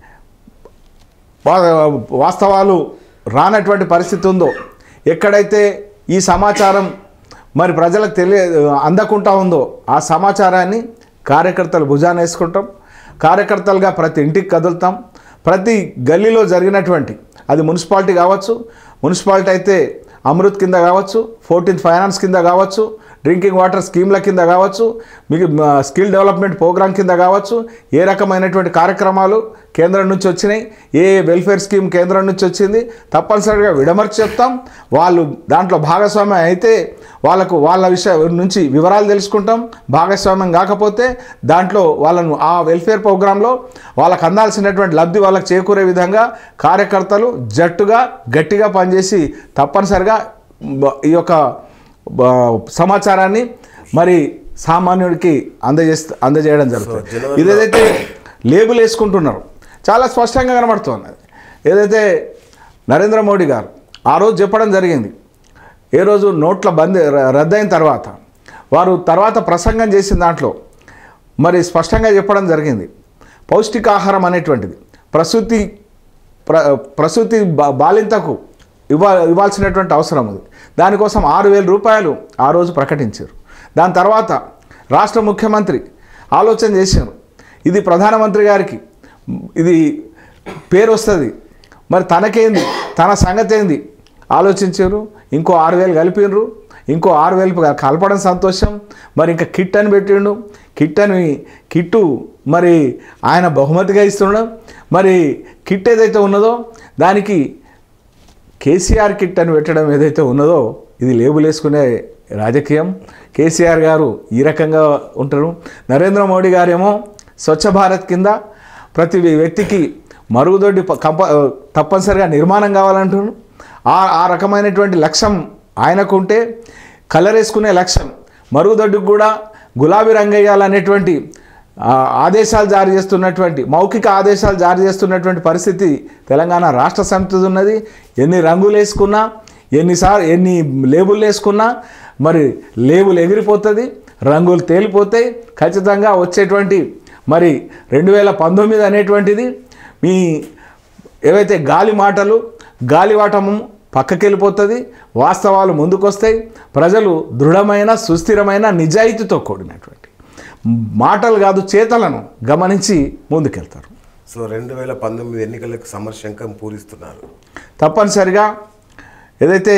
వా- వాస్తవాలు రానటువంటి పరిస్థితి ఉందో ఎక్కడైతే ఈ సమాచారం మరి ప్రజలకు తెలియ అందకుండా ఉందో ఆ సమాచారాన్ని కార్యకర్తలు భుజాన వేసుకుంటాం కార్యకర్తలుగా ప్రతి ఇంటికి కదులుతాం ప్రతి గల్లీలో జరిగినటువంటి అది మున్సిపాలిటీ కావచ్చు మున్సిపాలిటీ అయితే అమృత్ కింద కావచ్చు ఫోర్టీన్త్ ఫైనాన్స్ కింద కావచ్చు డ్రింకింగ్ వాటర్ స్కీమ్ల కింద కావచ్చు మీకు స్కిల్ డెవలప్మెంట్ ప్రోగ్రామ్ కింద కావచ్చు ఏ రకమైనటువంటి కార్యక్రమాలు కేంద్రం నుంచి వచ్చినాయి ఏ వెల్ఫేర్ స్కీమ్ కేంద్రం నుంచి వచ్చింది తప్పనిసరిగా విడమర్చి చెప్తాం వాళ్ళు దాంట్లో భాగస్వామ్యం అయితే వాళ్ళకు వాళ్ళ విషయం నుంచి వివరాలు తెలుసుకుంటాం భాగస్వామ్యం కాకపోతే దాంట్లో వాళ్ళను ఆ వెల్ఫేర్ ప్రోగ్రాంలో వాళ్ళకు అందాల్సినటువంటి లబ్ధి వాళ్ళకి చేకూరే విధంగా కార్యకర్తలు జట్టుగా గట్టిగా పనిచేసి తప్పనిసరిగా బ- ఈ యొక్క బ- సమాచారాన్ని మరి సామాన్యుడికి అందజేస్త అందజేయడం జరుగుతుంది జనవరిలో- ఇదేదైతే లేబుల్ వేసుకుంటున్నారు చాలా స్పష్టంగా కనబడుతుంది అది. ఏదైతే నరేంద్ర మోడీ గారు ఆ రోజు చెప్పడం జరిగింది ఏ రోజు నోట్ల బంద్ ర- రద్దయిన తర్వాత వారు తర్వాత ప్రసంగం చేసిన దాంట్లో మరి స్పష్టంగా చెప్పడం జరిగింది పౌష్టికాహారం అనేటువంటిది ప్రసూతి ప్ర ప్రసూతి బా బాలింతకు ఇవ్వ ఇవ్వాల్సినటువంటి అవసరం ఉంది దానికోసం ఆరు వేల రూపాయలు ఆ రోజు ప్రకటించారు దాని తర్వాత రాష్ట్ర ముఖ్యమంత్రి ఆలోచన చేశారు ఇది ప్రధానమంత్రి గారికి ఇది పేరు వస్తుంది మరి తనకేంది తన సంగతి ఏంది ఆలోచించారు ఇంకో ఆరు వేలు కలిపినరు ఇంకో ఆరు వేలు కలపడం సంతోషం మరి ఇంకా కిట్ అని పెట్టిండు కిట్ అని కిట్టు మరి ఆయన బహుమతిగా ఇస్తున్నాడు మరి కిట్ ఏదైతే ఉన్నదో దానికి కేసీఆర్ కిట్ అని పెట్టడం ఏదైతే ఉన్నదో ఇది లేబుల్ వేసుకునే రాజకీయం కేసీఆర్ గారు ఈ రకంగా ఉంటారు నరేంద్ర మోడీ గారేమో స్వచ్ఛ భారత్ కింద ప్రతి వ్యక్తికి మరుగుదొడ్డి ప- కంప తప్పనిసరిగా నిర్మాణం కావాలంటున్నారు ఆ ఆ రకమైనటువంటి లక్ష్యం ఆయనకుంటే కలర్ వేసుకునే లక్ష్యం మరుగుదొడ్డికి కూడా గులాబీ రంగు వేయాలనేటువంటి ఆ, ఆదేశాలు జారీ చేస్తున్నటువంటి మౌఖిక ఆదేశాలు జారీ చేస్తున్నటువంటి పరిస్థితి తెలంగాణ రాష్ట్ర సమితి ఉన్నది ఎన్ని రంగులు వేసుకున్నా ఎన్నిసార్లు ఎన్ని లేబుల్ వేసుకున్నా మరి లేబుల్ ఎగిరిపోతుంది రంగులు తేలిపోతాయి ఖచ్చితంగా వచ్చేటువంటి మరి రెండు వేల పంతొమ్మిది అనేటువంటిది మీ ఏవైతే గాలి మాటలు గాలివాటము పక్కకెళ్ళిపోతుంది వాస్తవాలు ముందుకొస్తాయి ప్రజలు దృఢమైన సుస్థిరమైన నిజాయితీతో కూడినటువంటి మాటలు కాదు చేతలను గమనించి ముందుకెళ్తారు సో రెండు వేల పంతొమ్మిది ఎన్నికలకు సమర్శంకం పూరిస్తున్నారు తప్పనిసరిగా ఏదైతే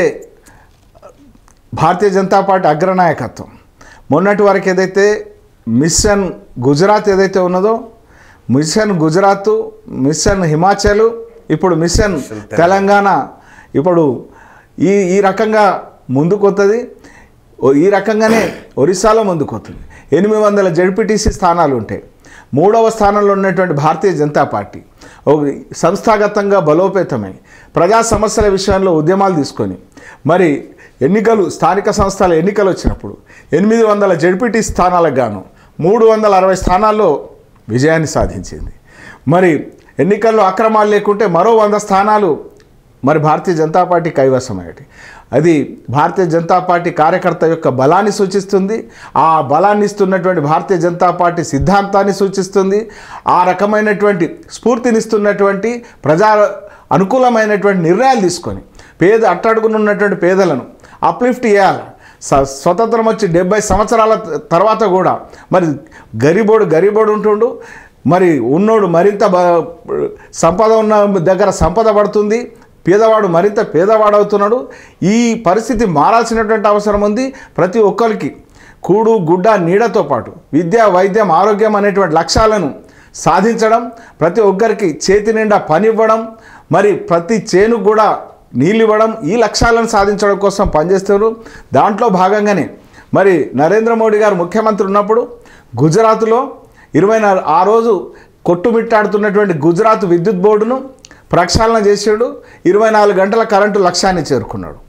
భారతీయ జనతా పార్టీ అగ్రనాయకత్వం మొన్నటి వరకు ఏదైతే మిషన్ గుజరాత్ ఏదైతే ఉన్నదో మిషన్ గుజరాత్ మిషన్ హిమాచల్ ఇప్పుడు మిషన్ తెలంగాణ ఇప్పుడు ఈ ఈ రకంగా ముందుకొస్తుంది ఈ రకంగానే ఒరిస్సాలో ముందుకొస్తుంది ఎనిమిది వందల జడ్పీటీసీ స్థానాలు ఉంటాయి మూడవ స్థానంలో ఉన్నటువంటి భారతీయ జనతా పార్టీ ఒక సంస్థాగతంగా బలోపేతమై ప్రజా సమస్యల విషయంలో ఉద్యమాలు తీసుకొని మరి ఎన్నికలు స్థానిక సంస్థల ఎన్నికలు వచ్చినప్పుడు ఎనిమిది వందల జడ్పీటీ స్థానాలకు గాను మూడు వందల అరవై స్థానాల్లో విజయాన్ని సాధించింది మరి ఎన్నికల్లో అక్రమాలు లేకుంటే మరో వంద స్థానాలు మరి భారతీయ జనతా పార్టీ కైవసమయ్యాయి అది భారతీయ జనతా పార్టీ కార్యకర్త యొక్క బలాన్ని సూచిస్తుంది ఆ బలాన్ని ఇస్తున్నటువంటి భారతీయ జనతా పార్టీ సిద్ధాంతాన్ని సూచిస్తుంది ఆ రకమైనటువంటి స్ఫూర్తినిస్తున్నటువంటి ప్రజా అనుకూలమైనటువంటి నిర్ణయాలు తీసుకొని పేద అట్టడుగునున్నటువంటి పేదలను అప్లిఫ్ట్ చేయాలి స స్వతంత్రం వచ్చి డెబ్బై సంవత్సరాల త- తర్వాత కూడా మరి గరీబోడు గరీబోడు ఉంటుండు మరి ఉన్నోడు మరింత బ సంపద ఉన్న దగ్గర సంపద పడుతుంది పేదవాడు మరింత పేదవాడు అవుతున్నాడు ఈ పరిస్థితి మారాల్సినటువంటి అవసరం ఉంది ప్రతి ఒక్కరికి కూడు గుడ్డ నీడతో పాటు విద్య వైద్యం ఆరోగ్యం అనేటువంటి లక్ష్యాలను సాధించడం ప్రతి ఒక్కరికి చేతి నిండా పని ఇవ్వడం మరి ప్రతి చేనుకు కూడా నీళ్ళు ఇవ్వడం ఈ లక్ష్యాలను సాధించడం కోసం పనిచేస్తున్నారు దాంట్లో భాగంగానే మరి నరేంద్ర మోడీ గారు ముఖ్యమంత్రి ఉన్నప్పుడు గుజరాత్లో ఇరవై నాలుగు ఆ రోజు కొట్టుమిట్టాడుతున్నటువంటి గుజరాత్ విద్యుత్ బోర్డును ప్రక్షాళన చేసాడు ఇరవై నాలుగు గంటల కరెంటు లక్ష్యాన్ని చేరుకున్నాడు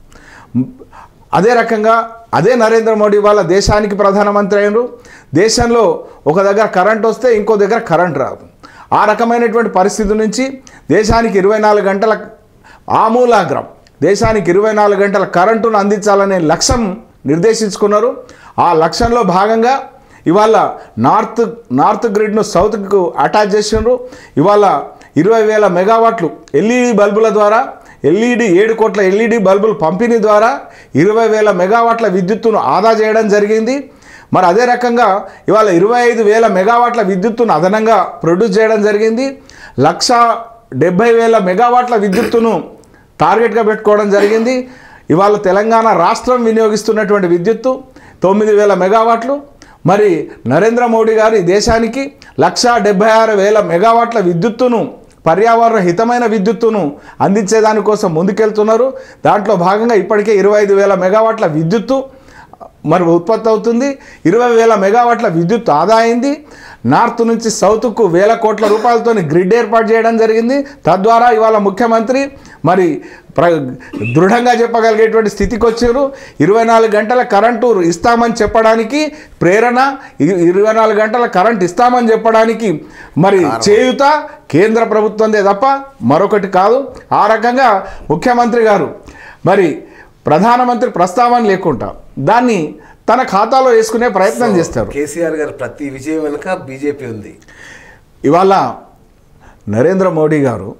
అదే రకంగా అదే నరేంద్ర మోడీ వాళ్ళ దేశానికి ప్రధానమంత్రి అయినరు దేశంలో ఒక దగ్గర కరెంట్ వస్తే ఇంకో దగ్గర కరెంట్ రాదు ఆ రకమైనటువంటి పరిస్థితి నుంచి దేశానికి ఇరవై నాలుగు గంటల ఆమూలాగ్రం దేశానికి ఇరవై నాలుగు గంటల కరెంటును అందించాలనే లక్ష్యం నిర్దేశించుకున్నారు ఆ లక్ష్యంలో భాగంగా ఇవాళ నార్త్ నార్త్ గ్రిడ్ను సౌత్కు అటాచ్ చేసిండ్రు ఇవాళ ఇరవై వేల మెగావాట్లు ఎల్ఈడి బల్బుల ద్వారా ఎల్ఈడి ఏడు కోట్ల ఎల్ఈడి బల్బుల పంపిణీ ద్వారా ఇరవై వేల మెగావాట్ల విద్యుత్తును ఆదా చేయడం జరిగింది మరి అదే రకంగా ఇవాళ ఇరవై ఐదు వేల మెగావాట్ల విద్యుత్తును అదనంగా ప్రొడ్యూస్ చేయడం జరిగింది లక్ష డెబ్బై వేల మెగావాట్ల విద్యుత్తును టార్గెట్గా పెట్టుకోవడం జరిగింది ఇవాళ తెలంగాణ రాష్ట్రం వినియోగిస్తున్నటువంటి విద్యుత్తు తొమ్మిది వేల మెగావాట్లు మరి నరేంద్ర మోడీ గారు ఈ దేశానికి లక్ష డెబ్బై ఆరు వేల మెగావాట్ల విద్యుత్తును పర్యావరణ హితమైన విద్యుత్తును అందించేదానికోసం ముందుకెళ్తున్నారు దాంట్లో భాగంగా ఇప్పటికే ఇరవై ఐదు వేల మెగావాట్ల విద్యుత్తు మరి ఉత్పత్తి అవుతుంది ఇరవై వేల మెగావాట్ల విద్యుత్ ఆదా అయింది నార్త్ నుంచి సౌత్కు వేల కోట్ల రూపాయలతో గ్రిడ్ ఏర్పాటు చేయడం జరిగింది తద్వారా ఇవాళ ముఖ్యమంత్రి మరి ప్ర దృఢంగా చెప్పగలిగేటువంటి స్థితికి వచ్చారు ఇరవై నాలుగు గంటల కరెంటు ఇస్తామని చెప్పడానికి ప్రేరణ ఇ- ఇరవై నాలుగు గంటల కరెంట్ ఇస్తామని చెప్పడానికి మరి చేయుత కేంద్ర ప్రభుత్వందే తప్ప మరొకటి కాదు ఆ రకంగా ముఖ్యమంత్రి గారు మరి ప్రధానమంత్రి ప్రస్తావన లేకుండా దాన్ని తన ఖాతాలో వేసుకునే ప్రయత్నం చేస్తారు కేసీఆర్ గారు ప్రతి విజయం వెనుక బీజేపీ ఉంది ఇవాళ నరేంద్ర మోడీ గారు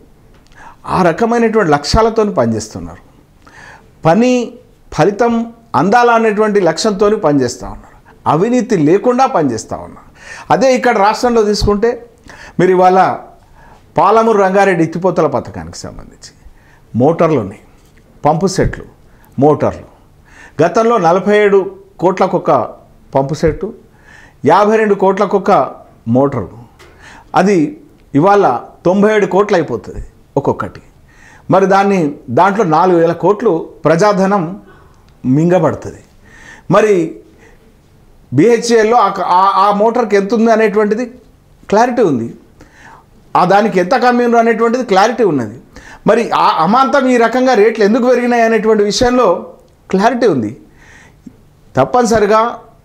ఆ రకమైనటువంటి లక్ష్యాలతో పనిచేస్తున్నారు పని ఫలితం అందాల అనేటువంటి లక్ష్యంతో పనిచేస్తూ ఉన్నారు అవినీతి లేకుండా పనిచేస్తూ ఉన్నారు అదే ఇక్కడ రాష్ట్రంలో తీసుకుంటే మీరు ఇవాళ పాలమూరు రంగారెడ్డి ఎత్తిపోతల పథకానికి సంబంధించి మోటార్లు ఉన్నాయి పంపు సెట్లు మోటార్లు గతంలో నలభై ఏడు కోట్లకొక పంపు సెట్టు యాభై రెండు కోట్లకొక మోటారు అది ఇవాళ తొంభై ఏడు కోట్లు అయిపోతుంది ఒక్కొక్కటి మరి దాన్ని దాంట్లో నాలుగు వేల కోట్లు ప్రజాధనం మింగబడుతుంది మరి బిహెచ్ఏల్లో ఆ మోటార్కి ఎంత ఉంది అనేటువంటిది క్లారిటీ ఉంది ఆ దానికి ఎంత కమ్మిండ్రు అనేటువంటిది క్లారిటీ ఉన్నది మరి ఆ అమాంతం ఈ రకంగా రేట్లు ఎందుకు పెరిగినాయి అనేటువంటి విషయంలో క్లారిటీ ఉంది తప్పనిసరిగా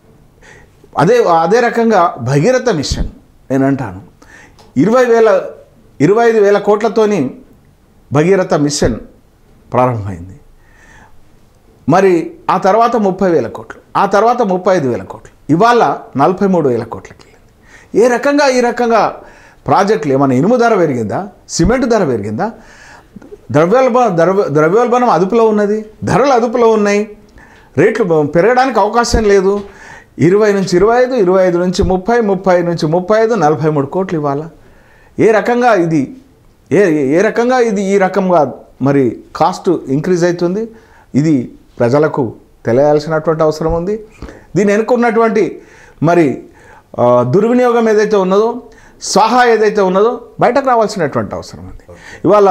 అదే అదే రకంగా భగీరథ మిషన్ నేను అంటాను ఇరవై వేల ఇరవై ఐదు వేల కోట్లతోని భగీరథ మిషన్ ప్రారంభమైంది మరి ఆ తర్వాత ముప్పై వేల కోట్లు ఆ తర్వాత ముప్పై ఐదు వేల కోట్లు ఇవాళ నలభై మూడు వేల కోట్లకి వెళ్ళింది ఏ రకంగా ఈ రకంగా ప్రాజెక్టులు ఏమైనా ఇనుము ధర పెరిగిందా సిమెంట్ ధర పెరిగిందా ద్రవ్యోల్బ ద్రవ్య ద్రవ్యోల్బణం అదుపులో ఉన్నది ధరలు అదుపులో ఉన్నాయి రేట్లు బ- పెరగడానికి అవకాశం లేదు ఇరవై నుంచి ఇరవై ఐదు ఇరవై ఐదు నుంచి ముప్పై ముప్పై నుంచి ముప్పై ఐదు నలభై మూడు కోట్లు ఇవ్వాలా ఏ రకంగా ఇది ఏ ఏ రకంగా ఇది ఈ రకంగా మరి కాస్ట్ ఇంక్రీజ్ అవుతుంది ఇది ప్రజలకు తెలియాల్సినటువంటి అవసరం ఉంది దీని వెనుకున్నటువంటి మరి ఆ, దుర్వినియోగం ఏదైతే ఉన్నదో స్వాహా ఏదైతే ఉన్నదో బయటకు రావాల్సినటువంటి అవసరం ఉంది ఇవాళ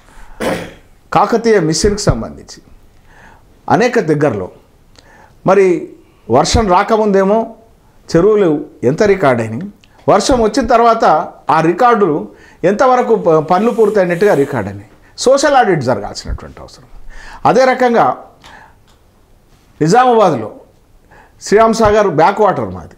కాకతీయ మిషన్కి సంబంధించి అనేక దగ్గరలో మరి వర్షం రాకముందేమో చెరువులు ఎంత రికార్డ్ అయినాయి వర్షం వచ్చిన తర్వాత ఆ రికార్డులు ఎంతవరకు ప- పనులు పూర్తయినట్టుగా రికార్డ్ అయినాయి సోషల్ ఆడిట్ జరగాల్సినటువంటి అవసరం అదే రకంగా నిజామాబాద్లో శ్రీరామ్ సాగర్ బ్యాక్ వాటర్ మాది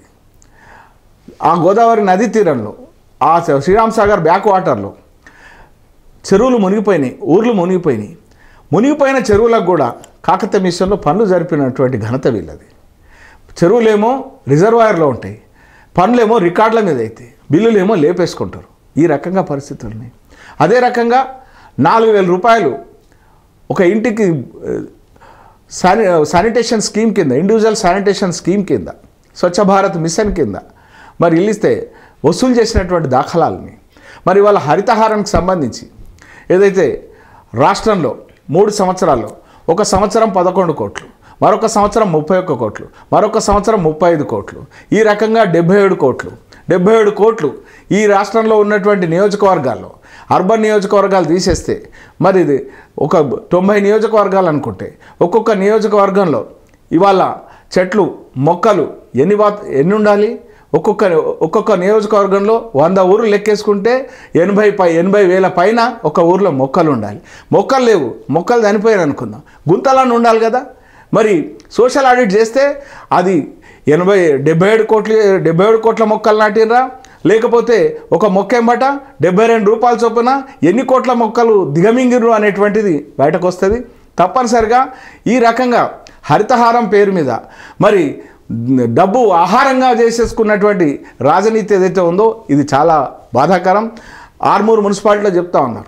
ఆ గోదావరి నదీ తీరంలో ఆ శ్రీరామ్ సాగర్ బ్యాక్ వాటర్లో చెరువులు మునిగిపోయినాయి ఊర్లు మునిగిపోయినాయి మునిగిపోయిన చెరువులకు కూడా కాకతీయ మిషన్లో పనులు జరిపినటువంటి ఘనత వీళ్ళది చెరువులేమో రిజర్వాయర్లో ఉంటాయి పనులేమో రికార్డుల మీద అయితే బిల్లులేమో లేపేసుకుంటారు ఈ రకంగా పరిస్థితులు ఉన్నాయి అదే రకంగా నాలుగు వేల రూపాయలు ఒక ఇంటికి ఆ, శాని శానిటేషన్ స్కీమ్ కింద ఇండివిజువల్ శానిటేషన్ స్కీమ్ కింద స్వచ్ఛ భారత్ మిషన్ కింద మరి ఇల్లిస్తే వసూలు చేసినటువంటి దాఖలాలని మరి వాళ్ళ హరితహారానికి సంబంధించి ఏదైతే రాష్ట్రంలో మూడు సంవత్సరాల్లో ఒక సంవత్సరం పదకొండు కోట్లు మరొక సంవత్సరం ముప్పై ఒక్క కోట్లు మరొక సంవత్సరం ముప్పై ఐదు కోట్లు ఈ రకంగా డెబ్బై ఏడు కోట్లు డెబ్బై ఏడు కోట్లు ఈ రాష్ట్రంలో ఉన్నటువంటి నియోజకవర్గాల్లో అర్బన్ నియోజకవర్గాలు తీసేస్తే మరి ఇది ఒక తొంభై నియోజకవర్గాలు అనుకుంటే ఒక్కొక్క నియోజకవర్గంలో ఇవాళ చెట్లు మొక్కలు ఎన్ని వా ఎన్ని ఉండాలి ఒక్కొక్క ఒక్కొక్క నియోజకవర్గంలో వంద ఊర్లు లెక్కేసుకుంటే ఎనభై పై ఎనభై వేల పైన ఒక ఊర్లో మొక్కలు ఉండాలి మొక్కలు లేవు మొక్కలు చనిపోయారు అనుకుందాం గుంతలను ఉండాలి కదా మరి సోషల్ ఆడిట్ చేస్తే అది ఎనభై డెబ్బై ఏడు కోట్ల డెబ్బై ఏడు కోట్ల మొక్కలు నాటినరా లేకపోతే ఒక మొక్క ఎంబట డెబ్బై రెండు రూపాయల చొప్పున ఎన్ని కోట్ల మొక్కలు దిగమింగిరు అనేటువంటిది బయటకు వస్తుంది తప్పనిసరిగా ఈ రకంగా హరితహారం పేరు మీద మరి డబ్బు ఆహారంగా చేసేసుకున్నటువంటి రాజనీతి ఏదైతే ఉందో ఇది చాలా బాధాకరం ఆర్మూరు మున్సిపాలిటీలో చెప్తా ఉన్నారు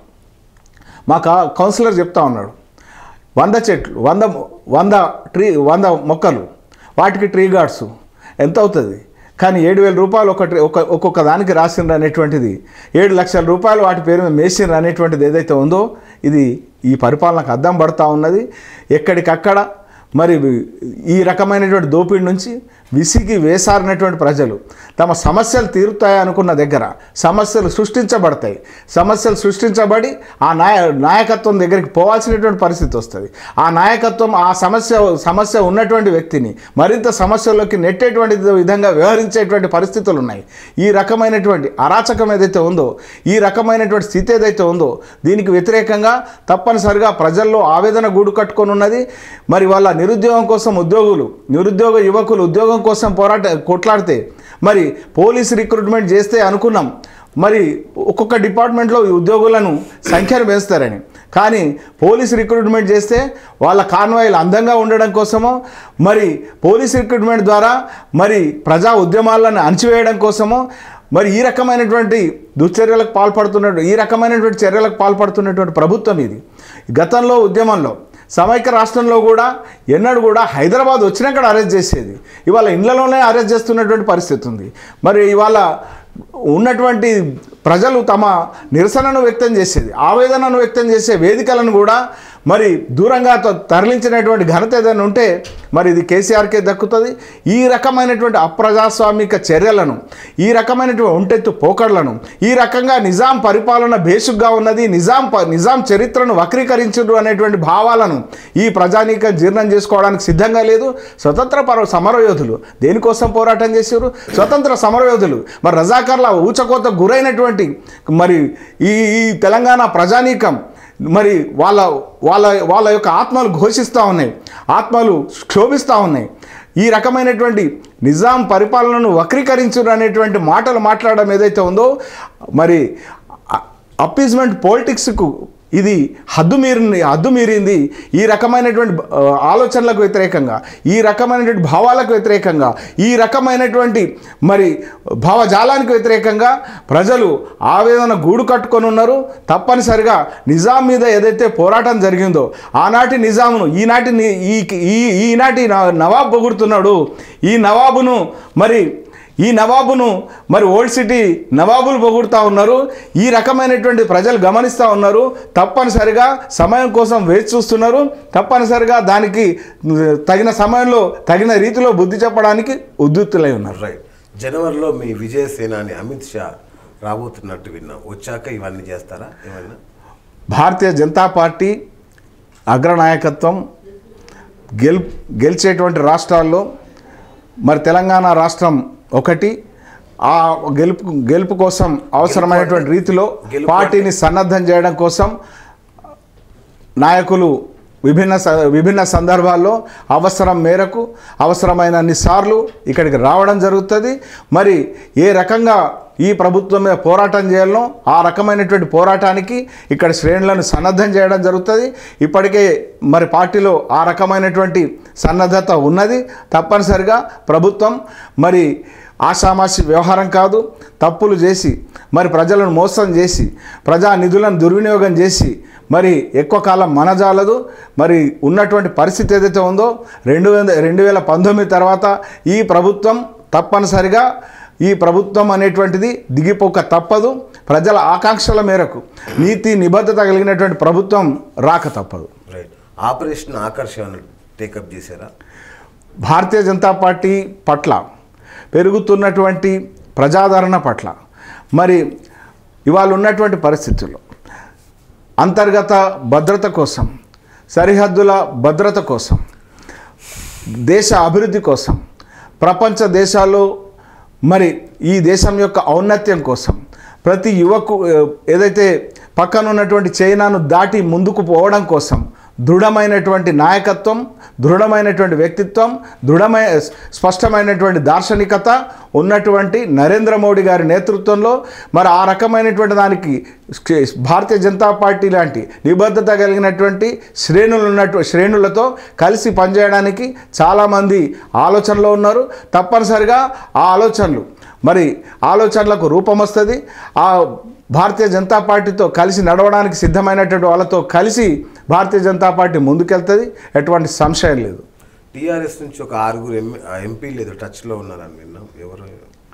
మా కా- కౌన్సిలర్ చెప్తా ఉన్నాడు వంద చెట్లు వంద వంద ట్రీ వంద మొక్కలు వాటికి ట్రీ గార్డ్స్ ఎంత అవుతుంది కానీ ఏడు వేల రూపాయలు ఒక ట్రీ ఒక ఒక్కొక్క దానికి రాసిండ్రు అనేటువంటిది ఏడు లక్షల రూపాయలు వాటి పేరు మీద మేసిండ్రు అనేటువంటిది ఏదైతే ఉందో ఇది ఈ పరిపాలనకు అద్దం పడతా ఉన్నది ఎక్కడికక్కడ మరి ఈ రకమైనటువంటి దోపిడీ నుంచి విసిగి వేసారినటువంటి ప్రజలు తమ సమస్యలు తీరుతాయి అనుకున్న దగ్గర సమస్యలు సృష్టించబడతాయి సమస్యలు సృష్టించబడి ఆ నాయ నాయకత్వం దగ్గరికి పోవాల్సినటువంటి పరిస్థితి వస్తుంది ఆ నాయకత్వం ఆ సమస్య సమస్య ఉన్నటువంటి వ్యక్తిని మరింత సమస్యల్లోకి నెట్టేటువంటి విధంగా వ్యవహరించేటువంటి పరిస్థితులు ఉన్నాయి ఈ రకమైనటువంటి అరాచకం ఏదైతే ఉందో ఈ రకమైనటువంటి స్థితి ఏదైతే ఉందో దీనికి వ్యతిరేకంగా తప్పనిసరిగా ప్రజల్లో ఆవేదన గూడు కట్టుకొని ఉన్నది మరి వాళ్ళ నిరుద్యోగం కోసం ఉద్యోగులు నిరుద్యోగ యువకులు ఉద్యోగం కోసం పోరాట కొట్లాడితే మరి పోలీస్ రిక్రూట్మెంట్ చేస్తే అనుకున్నాం మరి ఒక్కొక్క డిపార్ట్మెంట్లో ఈ ఉద్యోగులను సంఖ్యను పెంచుతారని కానీ పోలీస్ రిక్రూట్మెంట్ చేస్తే వాళ్ళ కాన్వాయిలు అందంగా ఉండడం కోసమో మరి పోలీస్ రిక్రూట్మెంట్ ద్వారా మరి ప్రజా ఉద్యమాలను అణచివేయడం కోసమో మరి ఈ రకమైనటువంటి దుశ్చర్యలకు పాల్పడుతున్నట్టు ఈ రకమైనటువంటి చర్యలకు పాల్పడుతున్నటువంటి ప్రభుత్వం ఇది గతంలో ఉద్యమంలో సమైక్య రాష్ట్రంలో కూడా ఎన్నడూ కూడా హైదరాబాద్ వచ్చినాక అరెస్ట్ చేసేది ఇవాళ ఇండ్లలోనే అరెస్ట్ చేస్తున్నటువంటి పరిస్థితి ఉంది మరి ఇవాళ ఉన్నటువంటి ప్రజలు తమ నిరసనను వ్యక్తం చేసేది ఆవేదనను వ్యక్తం చేసే వేదికలను కూడా మరి దూరంగా త- తరలించినటువంటి ఘనత ఏదైనా ఉంటే మరి ఇది కేసీఆర్కే దక్కుతుంది ఈ రకమైనటువంటి అప్రజాస్వామిక చర్యలను ఈ రకమైనటువంటి ఒంటెత్తు పోకడలను ఈ రకంగా నిజాం పరిపాలన బేసుగ్గా ఉన్నది నిజాం ప- నిజాం చరిత్రను వక్రీకరించరు అనేటువంటి భావాలను ఈ ప్రజానీకం జీర్ణం చేసుకోవడానికి సిద్ధంగా లేదు స్వతంత్ర పర సమరయోధులు దేనికోసం పోరాటం చేశారు స్వతంత్ర సమరయోధులు మరి రజాకర్ల ఊచకోత గురైనటువంటి మరి ఈ ఈ తెలంగాణ ప్రజానీకం మరి వాళ్ళ వాళ్ళ వాళ్ళ యొక్క ఆత్మలు ఘోషిస్తూ ఉన్నాయి ఆత్మలు క్షోభిస్తూ ఉన్నాయి ఈ రకమైనటువంటి నిజాం పరిపాలనను వక్రీకరించురు అనేటువంటి మాటలు మాట్లాడడం ఏదైతే ఉందో మరి అప్పీజ్మెంట్ పాలిటిక్స్కు ఇది హద్దు మీరింది హద్దు మీరింది ఈ రకమైనటువంటి ఆ, ఆలోచనలకు వ్యతిరేకంగా ఈ రకమైనటువంటి భావాలకు వ్యతిరేకంగా ఈ రకమైనటువంటి మరి భావజాలానికి వ్యతిరేకంగా ప్రజలు ఆవేదన గూడు కట్టుకొని ఉన్నారు తప్పనిసరిగా నిజాం మీద ఏదైతే పోరాటం జరిగిందో ఆనాటి నిజామును ఈనాటి ని- ఈ ఈ ఈనాటి న- నవాబ్ పొగుడుతున్నాడు ఈ నవాబును మరి ఈ నవాబును మరి ఓల్డ్ సిటీ నవాబులు పొగుడుతూ ఉన్నారు ఈ రకమైనటువంటి ప్రజలు గమనిస్తూ ఉన్నారు తప్పనిసరిగా సమయం కోసం వేచి చూస్తున్నారు తప్పనిసరిగా దానికి తగిన సమయంలో తగిన రీతిలో బుద్ధి చెప్పడానికి ఉద్యుక్తులై ఉన్నారు రైట్ జనవరిలో మీ విజయ సేనాని అమిత్ షా రాబోతున్నట్టు విన్నాం వచ్చాక ఇవన్నీ చేస్తారా ఏమైనా భారతీయ జనతా పార్టీ అగ్రనాయకత్వం గెల్ గెలిచేటువంటి రాష్ట్రాల్లో మరి తెలంగాణ రాష్ట్రం ఒకటి ఆ గెలుపు గెలుపు కోసం అవసరమైనటువంటి రీతిలో గెలుపు పార్టీని సన్నద్ధం చేయడం కోసం నాయకులు విభిన్న స- విభిన్న సందర్భాల్లో అవసరం మేరకు అవసరమైన సార్లు ఇక్కడికి రావడం జరుగుతుంది మరి ఏ రకంగా ఈ ప్రభుత్వం మీద పోరాటం చేయాలనో ఆ రకమైనటువంటి పోరాటానికి ఇక్కడ శ్రేణులను సన్నద్ధం చేయడం జరుగుతుంది ఇప్పటికే మరి పార్టీలో ఆ రకమైనటువంటి సన్నద్ధత ఉన్నది తప్పనిసరిగా ప్రభుత్వం మరి ఆషామాషి వ్యవహారం కాదు తప్పులు చేసి మరి ప్రజలను మోసం చేసి ప్రజా నిధులను దుర్వినియోగం చేసి మరి ఎక్కువ కాలం మనజాలదు మరి ఉన్నటువంటి పరిస్థితి ఏదైతే ఉందో రెండు వేల రెండు వేల పంతొమ్మిది తర్వాత ఈ ప్రభుత్వం తప్పనిసరిగా ఈ ప్రభుత్వం అనేటువంటిది దిగిపోక తప్పదు ప్రజల ఆకాంక్షల మేరకు నీతి నిబద్ధత కలిగినటువంటి ప్రభుత్వం రాక తప్పదు రైట్ ఆపరేషన్ ఆకర్షణ టేకప్ చేశారా భారతీయ జనతా పార్టీ పట్ల పెరుగుతున్నటువంటి ప్రజాదరణ పట్ల మరి ఇవాళ ఉన్నటువంటి పరిస్థితుల్లో అంతర్గత భద్రత కోసం సరిహద్దుల భద్రత కోసం దేశ అభివృద్ధి కోసం ప్రపంచ దేశాల్లో మరి ఈ దేశం యొక్క ఔన్నత్యం కోసం ప్రతి యువకు ఏ, ఏదైతే పక్కన ఉన్నటువంటి చైనాను దాటి ముందుకు పోవడం కోసం దృఢమైనటువంటి నాయకత్వం దృఢమైనటువంటి వ్యక్తిత్వం దృఢమైన స్పష్టమైనటువంటి దార్శనికత ఉన్నటువంటి నరేంద్ర మోడీ గారి నేతృత్వంలో మరి ఆ రకమైనటువంటి దానికి భారతీయ జనతా పార్టీ లాంటి నిబద్ధత కలిగినటువంటి శ్రేణులు ఉన్నట్టు శ్రేణులతో కలిసి పనిచేయడానికి చాలామంది ఆలోచనలో ఉన్నారు తప్పనిసరిగా ఆ ఆలోచనలు మరి ఆలోచనలకు రూపం వస్తుంది ఆ భారతీయ జనతా పార్టీతో కలిసి నడవడానికి సిద్ధమైనటువంటి వాళ్ళతో కలిసి భారతీయ జనతా పార్టీ ముందుకెళ్తుంది ఎటువంటి సంశయం లేదు టీఆర్ఎస్ నుంచి ఒక ఆరుగురు ఎం ఎంపీలు ఏదో టచ్లో ఉన్నారని విన్నాం ఎవరు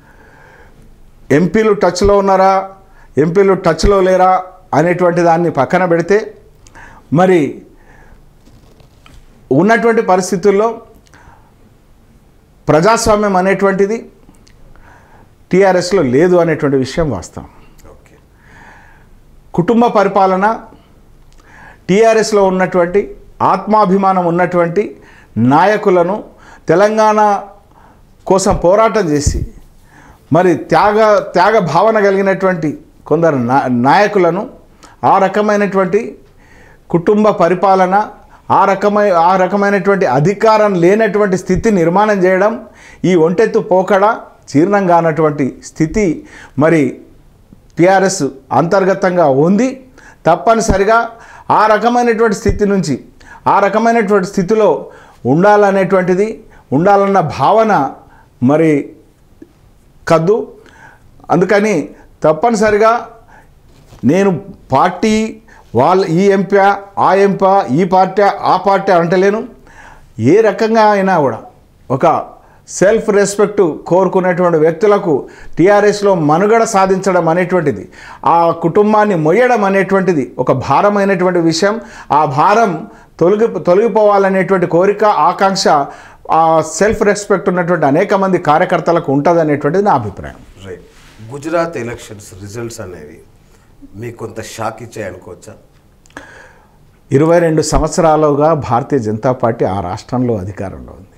ఎంపీలు టచ్లో ఉన్నారా ఎంపీలు టచ్లో లేరా అనేటువంటి దాన్ని పక్కన పెడితే మరి ఉన్నటువంటి పరిస్థితుల్లో ప్రజాస్వామ్యం అనేటువంటిది టీఆర్ఎస్లో లేదు అనేటువంటి విషయం వాస్తవం ఓకే కుటుంబ పరిపాలన టీఆర్ఎస్లో ఉన్నటువంటి ఆత్మాభిమానం ఉన్నటువంటి నాయకులను తెలంగాణ కోసం పోరాటం చేసి మరి త్యాగ త్యాగ భావన కలిగినటువంటి కొందరు నా నాయకులను ఆ రకమైనటువంటి కుటుంబ పరిపాలన ఆ రకమై ఆ రకమైనటువంటి అధికారం లేనటువంటి స్థితి నిర్మాణం చేయడం ఈ ఒంటెత్తు పోకడ జీర్ణం కానటువంటి స్థితి మరి టిఆర్ఎస్ అంతర్గతంగా ఉంది తప్పనిసరిగా ఆ రకమైనటువంటి స్థితి నుంచి ఆ రకమైనటువంటి స్థితిలో ఉండాలనేటువంటిది ఉండాలన్న భావన మరి కద్దు అందుకని తప్పనిసరిగా నేను పార్టీ వాళ్ళ ఈ ఎంపీ ఆ ఎంపీ ఈ పార్టీ ఆ పార్టీ అంటలేను ఏ రకంగా అయినా కూడా ఒక సెల్ఫ్ రెస్పెక్ట్ కోరుకునేటువంటి వ్యక్తులకు టీఆర్ఎస్లో మనుగడ సాధించడం అనేటువంటిది ఆ కుటుంబాన్ని మొయ్యడం అనేటువంటిది ఒక భారమైనటువంటి విషయం ఆ భారం తొలగి తొలగిపోవాలనేటువంటి కోరిక ఆకాంక్ష ఆ సెల్ఫ్ రెస్పెక్ట్ ఉన్నటువంటి అనేక మంది కార్యకర్తలకు ఉంటుంది అనేటువంటిది నా అభిప్రాయం రైట్ గుజరాత్ ఎలక్షన్స్ రిజల్ట్స్ అనేవి మీకు కొంత షాక్ ఇచ్చాయి అనుకోవచ్చా ఇరవై రెండు సంవత్సరాలుగా భారతీయ జనతా పార్టీ ఆ రాష్ట్రంలో అధికారంలో ఉంది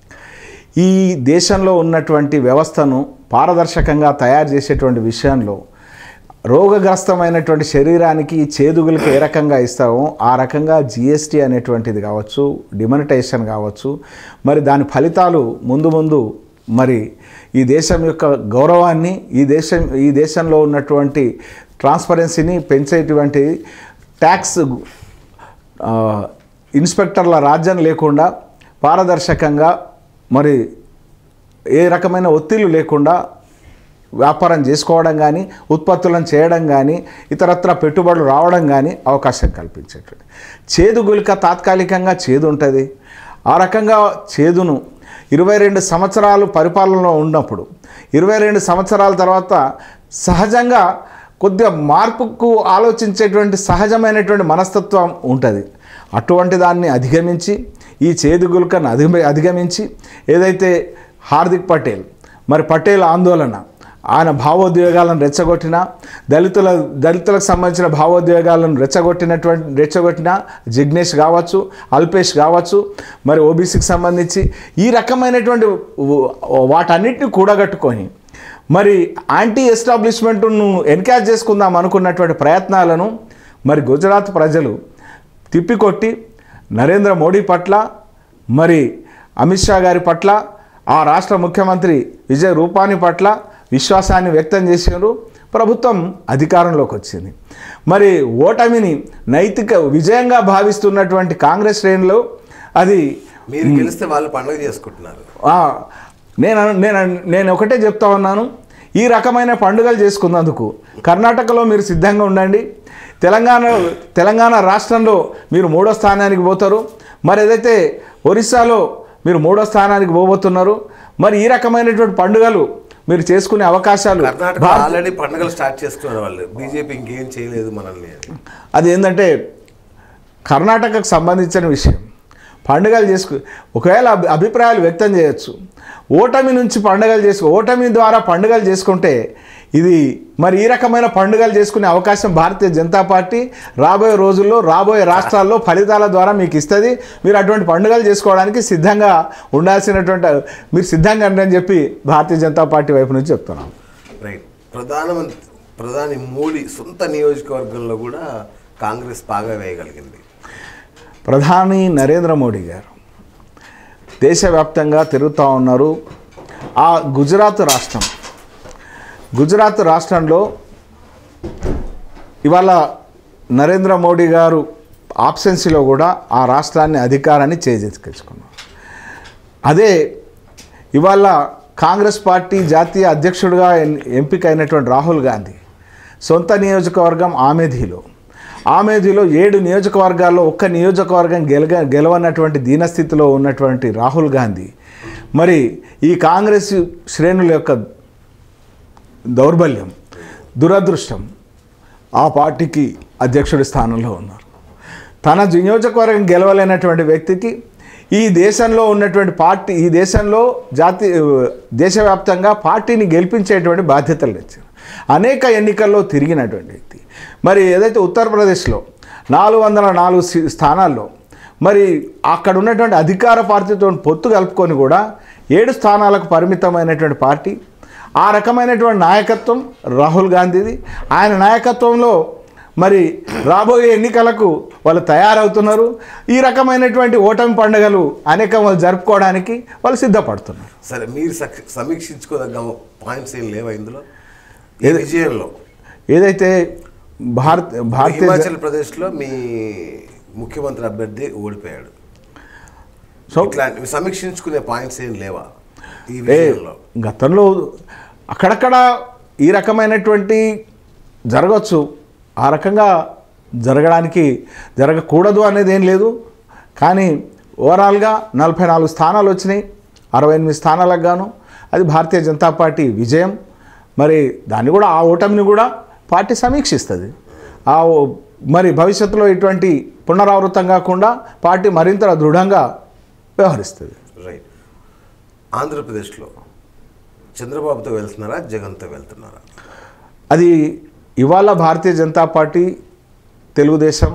ఈ దేశంలో ఉన్నటువంటి వ్యవస్థను పారదర్శకంగా తయారు చేసేటువంటి విషయంలో రోగగ్రస్తమైనటువంటి శరీరానికి ఈ చేదుగులకు ఏ రకంగా ఇస్తామో ఆ రకంగా జిఎస్టీ అనేటువంటిది కావచ్చు డిమానిటైజేషన్ కావచ్చు మరి దాని ఫలితాలు ముందు ముందు మరి ఈ దేశం యొక్క గౌరవాన్ని ఈ దేశం ఈ దేశంలో ఉన్నటువంటి ట్రాన్స్పరెన్సీని పెంచేటువంటి ట్యాక్స్ ఆ, ఇన్స్పెక్టర్ల రాజ్యం లేకుండా పారదర్శకంగా మరి ఏ రకమైన ఒత్తిళ్లు లేకుండా వ్యాపారం చేసుకోవడం కానీ ఉత్పత్తులను చేయడం కానీ ఇతరత్ర పెట్టుబడులు రావడం కానీ అవకాశం కల్పించేటువంటి చేదు గులిక తాత్కాలికంగా చేదు ఉంటుంది ఆ రకంగా చేదును ఇరవై రెండు సంవత్సరాలు పరిపాలనలో ఉన్నప్పుడు ఇరవై రెండు సంవత్సరాల తర్వాత సహజంగా కొద్దిగా మార్పుకు ఆలోచించేటువంటి సహజమైనటువంటి మనస్తత్వం ఉంటుంది అటువంటి దాన్ని అధిగమించి ఈ చేదు గుల్కను అధిగ అధిగమించి ఏదైతే హార్దిక్ పటేల్ మరి పటేల్ ఆందోళన ఆయన భావోద్వేగాలను రెచ్చగొట్టిన దళితుల దళితులకు సంబంధించిన భావోద్వేగాలను రెచ్చగొట్టినటువంటి రెచ్చగొట్టిన జిగ్నేష్ కావచ్చు అల్పేష్ కావచ్చు మరి ఓబీసీకి సంబంధించి ఈ రకమైనటువంటి వ- వాటన్నిటిని కూడగట్టుకొని మరి యాంటీ ఎస్టాబ్లిష్మెంట్ను ఎన్కాజ్ చేసుకుందాం అనుకున్నటువంటి ప్రయత్నాలను మరి గుజరాత్ ప్రజలు తిప్పికొట్టి నరేంద్ర మోడీ పట్ల మరి అమిత్ షా గారి పట్ల ఆ రాష్ట్ర ముఖ్యమంత్రి విజయ్ రూపానీ పట్ల విశ్వాసాన్ని వ్యక్తం చేశారు ప్రభుత్వం అధికారంలోకి వచ్చింది మరి ఓటమిని నైతిక విజయంగా భావిస్తున్నటువంటి కాంగ్రెస్ శ్రేణులు అది మీరు గెలిస్తే వాళ్ళు పండుగ చేసుకుంటున్నారు ఆ, నేను నేను నేను ఒకటే చెప్తా ఉన్నాను ఈ రకమైన పండుగలు చేసుకున్నందుకు కర్ణాటకలో మీరు సిద్ధంగా ఉండండి తెలంగాణ తెలంగాణ రాష్ట్రంలో మీరు మూడో స్థానానికి పోతారు మరి ఏదైతే ఒరిస్సాలో మీరు మూడో స్థానానికి పోబోతున్నారు మరి ఈ రకమైనటువంటి పండుగలు మీరు చేసుకునే అవకాశాలు కర్ణాటక భారత- ఆల్రెడీ పండుగలు స్టార్ట్ చేసుకున్నారు వాళ్ళు బీజేపీ ఇంకేం చేయలేదు మనల్ని అని అది ఏంటంటే కర్ణాటకకు సంబంధించిన విషయం పండుగలు చేసుకు ఒకవేళ అభి- అభిప్రాయాలు వ్యక్తం చేయొచ్చు ఓటమి నుంచి పండుగలు చేసుకు ఓటమి ద్వారా పండుగలు చేసుకుంటే ఇది మరి ఈ రకమైన పండుగలు చేసుకునే అవకాశం భారతీయ జనతా పార్టీ రాబోయే రోజుల్లో రాబోయే రాష్ట్రాల్లో ఫలితాల ద్వారా మీకు ఇస్తుంది మీరు అటువంటి పండుగలు చేసుకోవడానికి సిద్ధంగా ఉండాల్సినటువంటి మీరు సిద్ధంగా ఉండండి అని చెప్పి భారతీయ జనతా పార్టీ వైపు నుంచి చెప్తున్నాం రైట్ ప్రధానమంత్రి ప్రధాని మోడీ సొంత నియోజకవర్గంలో కూడా కాంగ్రెస్ బాగా వేయగలిగింది ప్రధాని నరేంద్ర మోడీ గారు దేశవ్యాప్తంగా తిరుగుతూ ఉన్నారు ఆ గుజరాత్ రాష్ట్రం గుజరాత్ రాష్ట్రంలో ఇవాళ నరేంద్ర మోడీ గారు ఆబ్సెన్సీలో కూడా ఆ రాష్ట్రాన్ని అధికారాన్ని చేజెక్కించుకున్నారు అదే ఇవాళ కాంగ్రెస్ పార్టీ జాతీయ అధ్యక్షుడిగా ఎన్- ఎంపికైనటువంటి రాహుల్ గాంధీ సొంత నియోజకవర్గం ఆమెధిలో ఆమెధిలో ఏడు నియోజకవర్గాల్లో ఒక్క నియోజకవర్గం గెలగ గెలవనటువంటి దీనస్థితిలో ఉన్నటువంటి రాహుల్ గాంధీ మరి ఈ కాంగ్రెస్ శ్రేణుల యొక్క దౌర్బల్యం దురదృష్టం ఆ పార్టీకి అధ్యక్షుడి స్థానంలో ఉన్నారు తన నియోజకవర్గం గెలవలేనటువంటి వ్యక్తికి ఈ దేశంలో ఉన్నటువంటి పార్టీ ఈ దేశంలో జాతి దేశవ్యాప్తంగా పార్టీని గెలిపించేటువంటి బాధ్యతలు ఇచ్చారు అనేక ఎన్నికల్లో తిరిగినటువంటి వ్యక్తి మరి ఏదైతే ఉత్తరప్రదేశ్లో నాలుగు వందల నాలుగు సి- స్థానాల్లో మరి అక్కడ ఉన్నటువంటి అధికార పార్టీతో పొత్తు కలుపుకొని కూడా ఏడు స్థానాలకు పరిమితమైనటువంటి పార్టీ ఆ రకమైనటువంటి నాయకత్వం రాహుల్ గాంధీది ఆయన నాయకత్వంలో మరి రాబోయే ఎన్నికలకు వాళ్ళు తయారవుతున్నారు ఈ రకమైనటువంటి ఓటమి పండుగలు అనేక వాళ్ళు జరుపుకోవడానికి వాళ్ళు సిద్ధపడుతున్నారు సరే మీరు సక్- సమీక్షించుకోదగ్గ పాయింట్స్ ఏం లేవా ఇందులో ఈ ఏది- విజయంలో ఏదైతే భారత్ భారతీయ జ- హిమాచల్ ప్రదేశ్లో మీ ముఖ్యమంత్రి అభ్యర్థి ఓడిపోయాడు సో ఇట్లా సమీక్షించుకునే పాయింట్స్ ఏం లేవా ఈ ఏ విషయంలో గతంలో అక్కడక్కడ ఈ రకమైనటువంటి జరగచ్చు ఆ రకంగా జరగడానికి జరగకూడదు అనేది ఏం లేదు కానీ ఓవరాల్గా నలభై నాలుగు స్థానాలు వచ్చినాయి అరవై ఎనిమిది స్థానాలకు గాను అది భారతీయ జనతా పార్టీ విజయం మరి దాన్ని కూడా ఆ ఓటమిని కూడా పార్టీ సమీక్షిస్తుంది ఆ ఓ- మరి భవిష్యత్తులో ఇటువంటి పునరావృతం కాకుండా పార్టీ మరింత దృఢంగా వ్యవహరిస్తుంది రైట్ ఆంధ్రప్రదేశ్లో చంద్రబాబుతో వెళ్తున్నారా జగన్తో వెళ్తున్నారా అది ఇవాళ భారతీయ జనతా పార్టీ తెలుగుదేశం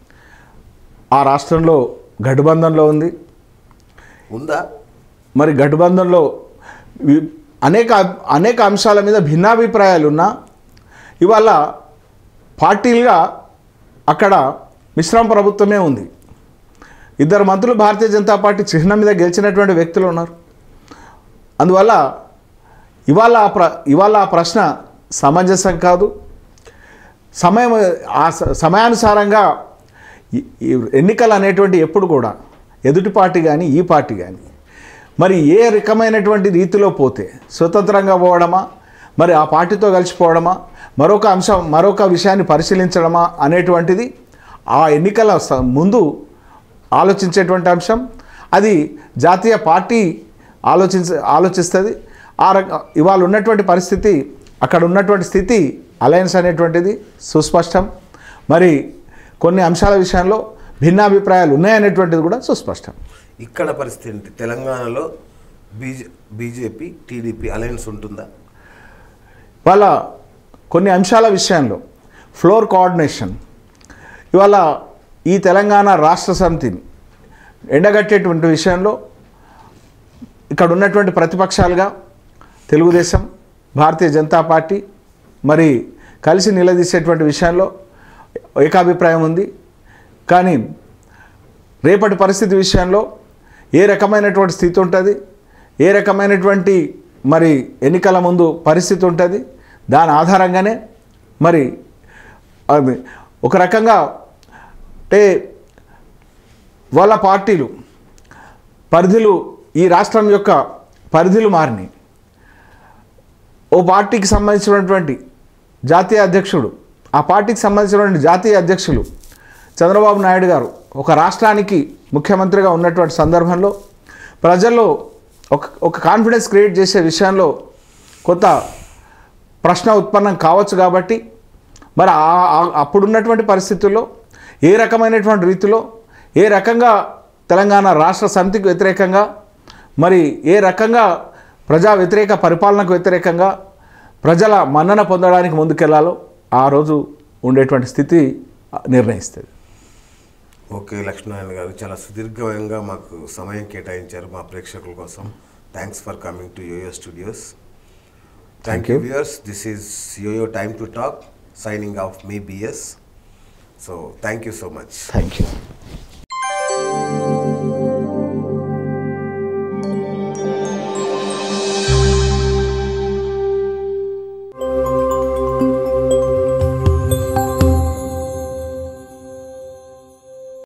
ఆ రాష్ట్రంలో గఠబంధన్లో ఉంది ఉందా మరి గఠబంధన్లో వి- అనేక అనేక అంశాల మీద భిన్నాభిప్రాయాలు ఉన్నా ఇవాళ పార్టీలుగా అక్కడ మిశ్రమ ప్రభుత్వమే ఉంది ఇద్దరు మంత్రులు భారతీయ జనతా పార్టీ చిహ్నం మీద గెలిచినటువంటి వ్యక్తులు ఉన్నారు అందువల్ల ఇవాళ ఆ ప్ర ఇవాళ ఆ ప్రశ్న సమంజసం కాదు సమయం ఆ స- సమయానుసారంగా ఈ- ఈ ఎన్నికలు అనేటువంటి ఎప్పుడు కూడా ఎదుటి పార్టీ కానీ ఈ పార్టీ కానీ మరి ఏ రకమైనటువంటి రీతిలో పోతే స్వతంత్రంగా పోవడమా మరి ఆ పార్టీతో కలిసిపోవడమా మరొక అంశం మరొక విషయాన్ని పరిశీలించడమా అనేటువంటిది ఆ ఎన్నికల స- ముందు ఆలోచించేటువంటి అంశం అది జాతీయ పార్టీ ఆలోచించ ఆలోచిస్తుంది ఆ రక ఇవాళ ఉన్నటువంటి పరిస్థితి అక్కడ ఉన్నటువంటి స్థితి అలయన్స్ అనేటువంటిది సుస్పష్టం మరి కొన్ని అంశాల విషయంలో భిన్నాభిప్రాయాలు ఉన్నాయనేటువంటిది కూడా సుస్పష్టం ఇక్కడ పరిస్థితి ఏంటి తెలంగాణలో బీజే బీజేపీ టీడీపీ అలయన్స్ ఉంటుందా వాళ్ళ కొన్ని అంశాల విషయంలో ఫ్లోర్ కోఆర్డినేషన్ ఇవాళ ఈ తెలంగాణ రాష్ట్ర సమితిని ఎండగట్టేటువంటి విషయంలో ఇక్కడ ఉన్నటువంటి ప్రతిపక్షాలుగా తెలుగుదేశం భారతీయ జనతా పార్టీ మరి కలిసి నిలదీసేటువంటి విషయంలో ఏకాభిప్రాయం ఉంది కానీ రేపటి పరిస్థితి విషయంలో ఏ రకమైనటువంటి స్థితి ఉంటుంది ఏ రకమైనటువంటి మరి ఎన్నికల ముందు పరిస్థితి ఉంటుంది దాని ఆధారంగానే మరి అది ఒక రకంగా అంటే వాళ్ళ పార్టీలు పరిధులు ఈ రాష్ట్రం యొక్క పరిధులు మారినాయి ఓ పార్టీకి సంబంధించినటువంటి జాతీయ అధ్యక్షుడు ఆ పార్టీకి సంబంధించినటువంటి జాతీయ అధ్యక్షులు చంద్రబాబు నాయుడు గారు ఒక రాష్ట్రానికి ముఖ్యమంత్రిగా ఉన్నటువంటి సందర్భంలో ప్రజల్లో ఒక ఒక కాన్ఫిడెన్స్ క్రియేట్ చేసే విషయంలో కొంత ప్రశ్న ఉత్పన్నం కావచ్చు కాబట్టి మరి ఆ- ఆ- అప్పుడున్నటువంటి పరిస్థితుల్లో ఏ రకమైనటువంటి రీతిలో ఏ రకంగా తెలంగాణ రాష్ట్ర సమితికి వ్యతిరేకంగా మరి ఏ రకంగా ప్రజా వ్యతిరేక పరిపాలనకు వ్యతిరేకంగా ప్రజల మన్నన పొందడానికి ముందుకెళ్లాలో ఆ రోజు ఉండేటువంటి స్థితి నిర్ణయిస్తుంది ఓకే లక్ష్మీనారాయణ గారు చాలా సుదీర్ఘంగా మాకు సమయం కేటాయించారు మా ప్రేక్షకుల కోసం thanks for coming to YoYo studios thank you you. Viewers this is YoYo time to talk signing off మీ BS so thank you so much thank you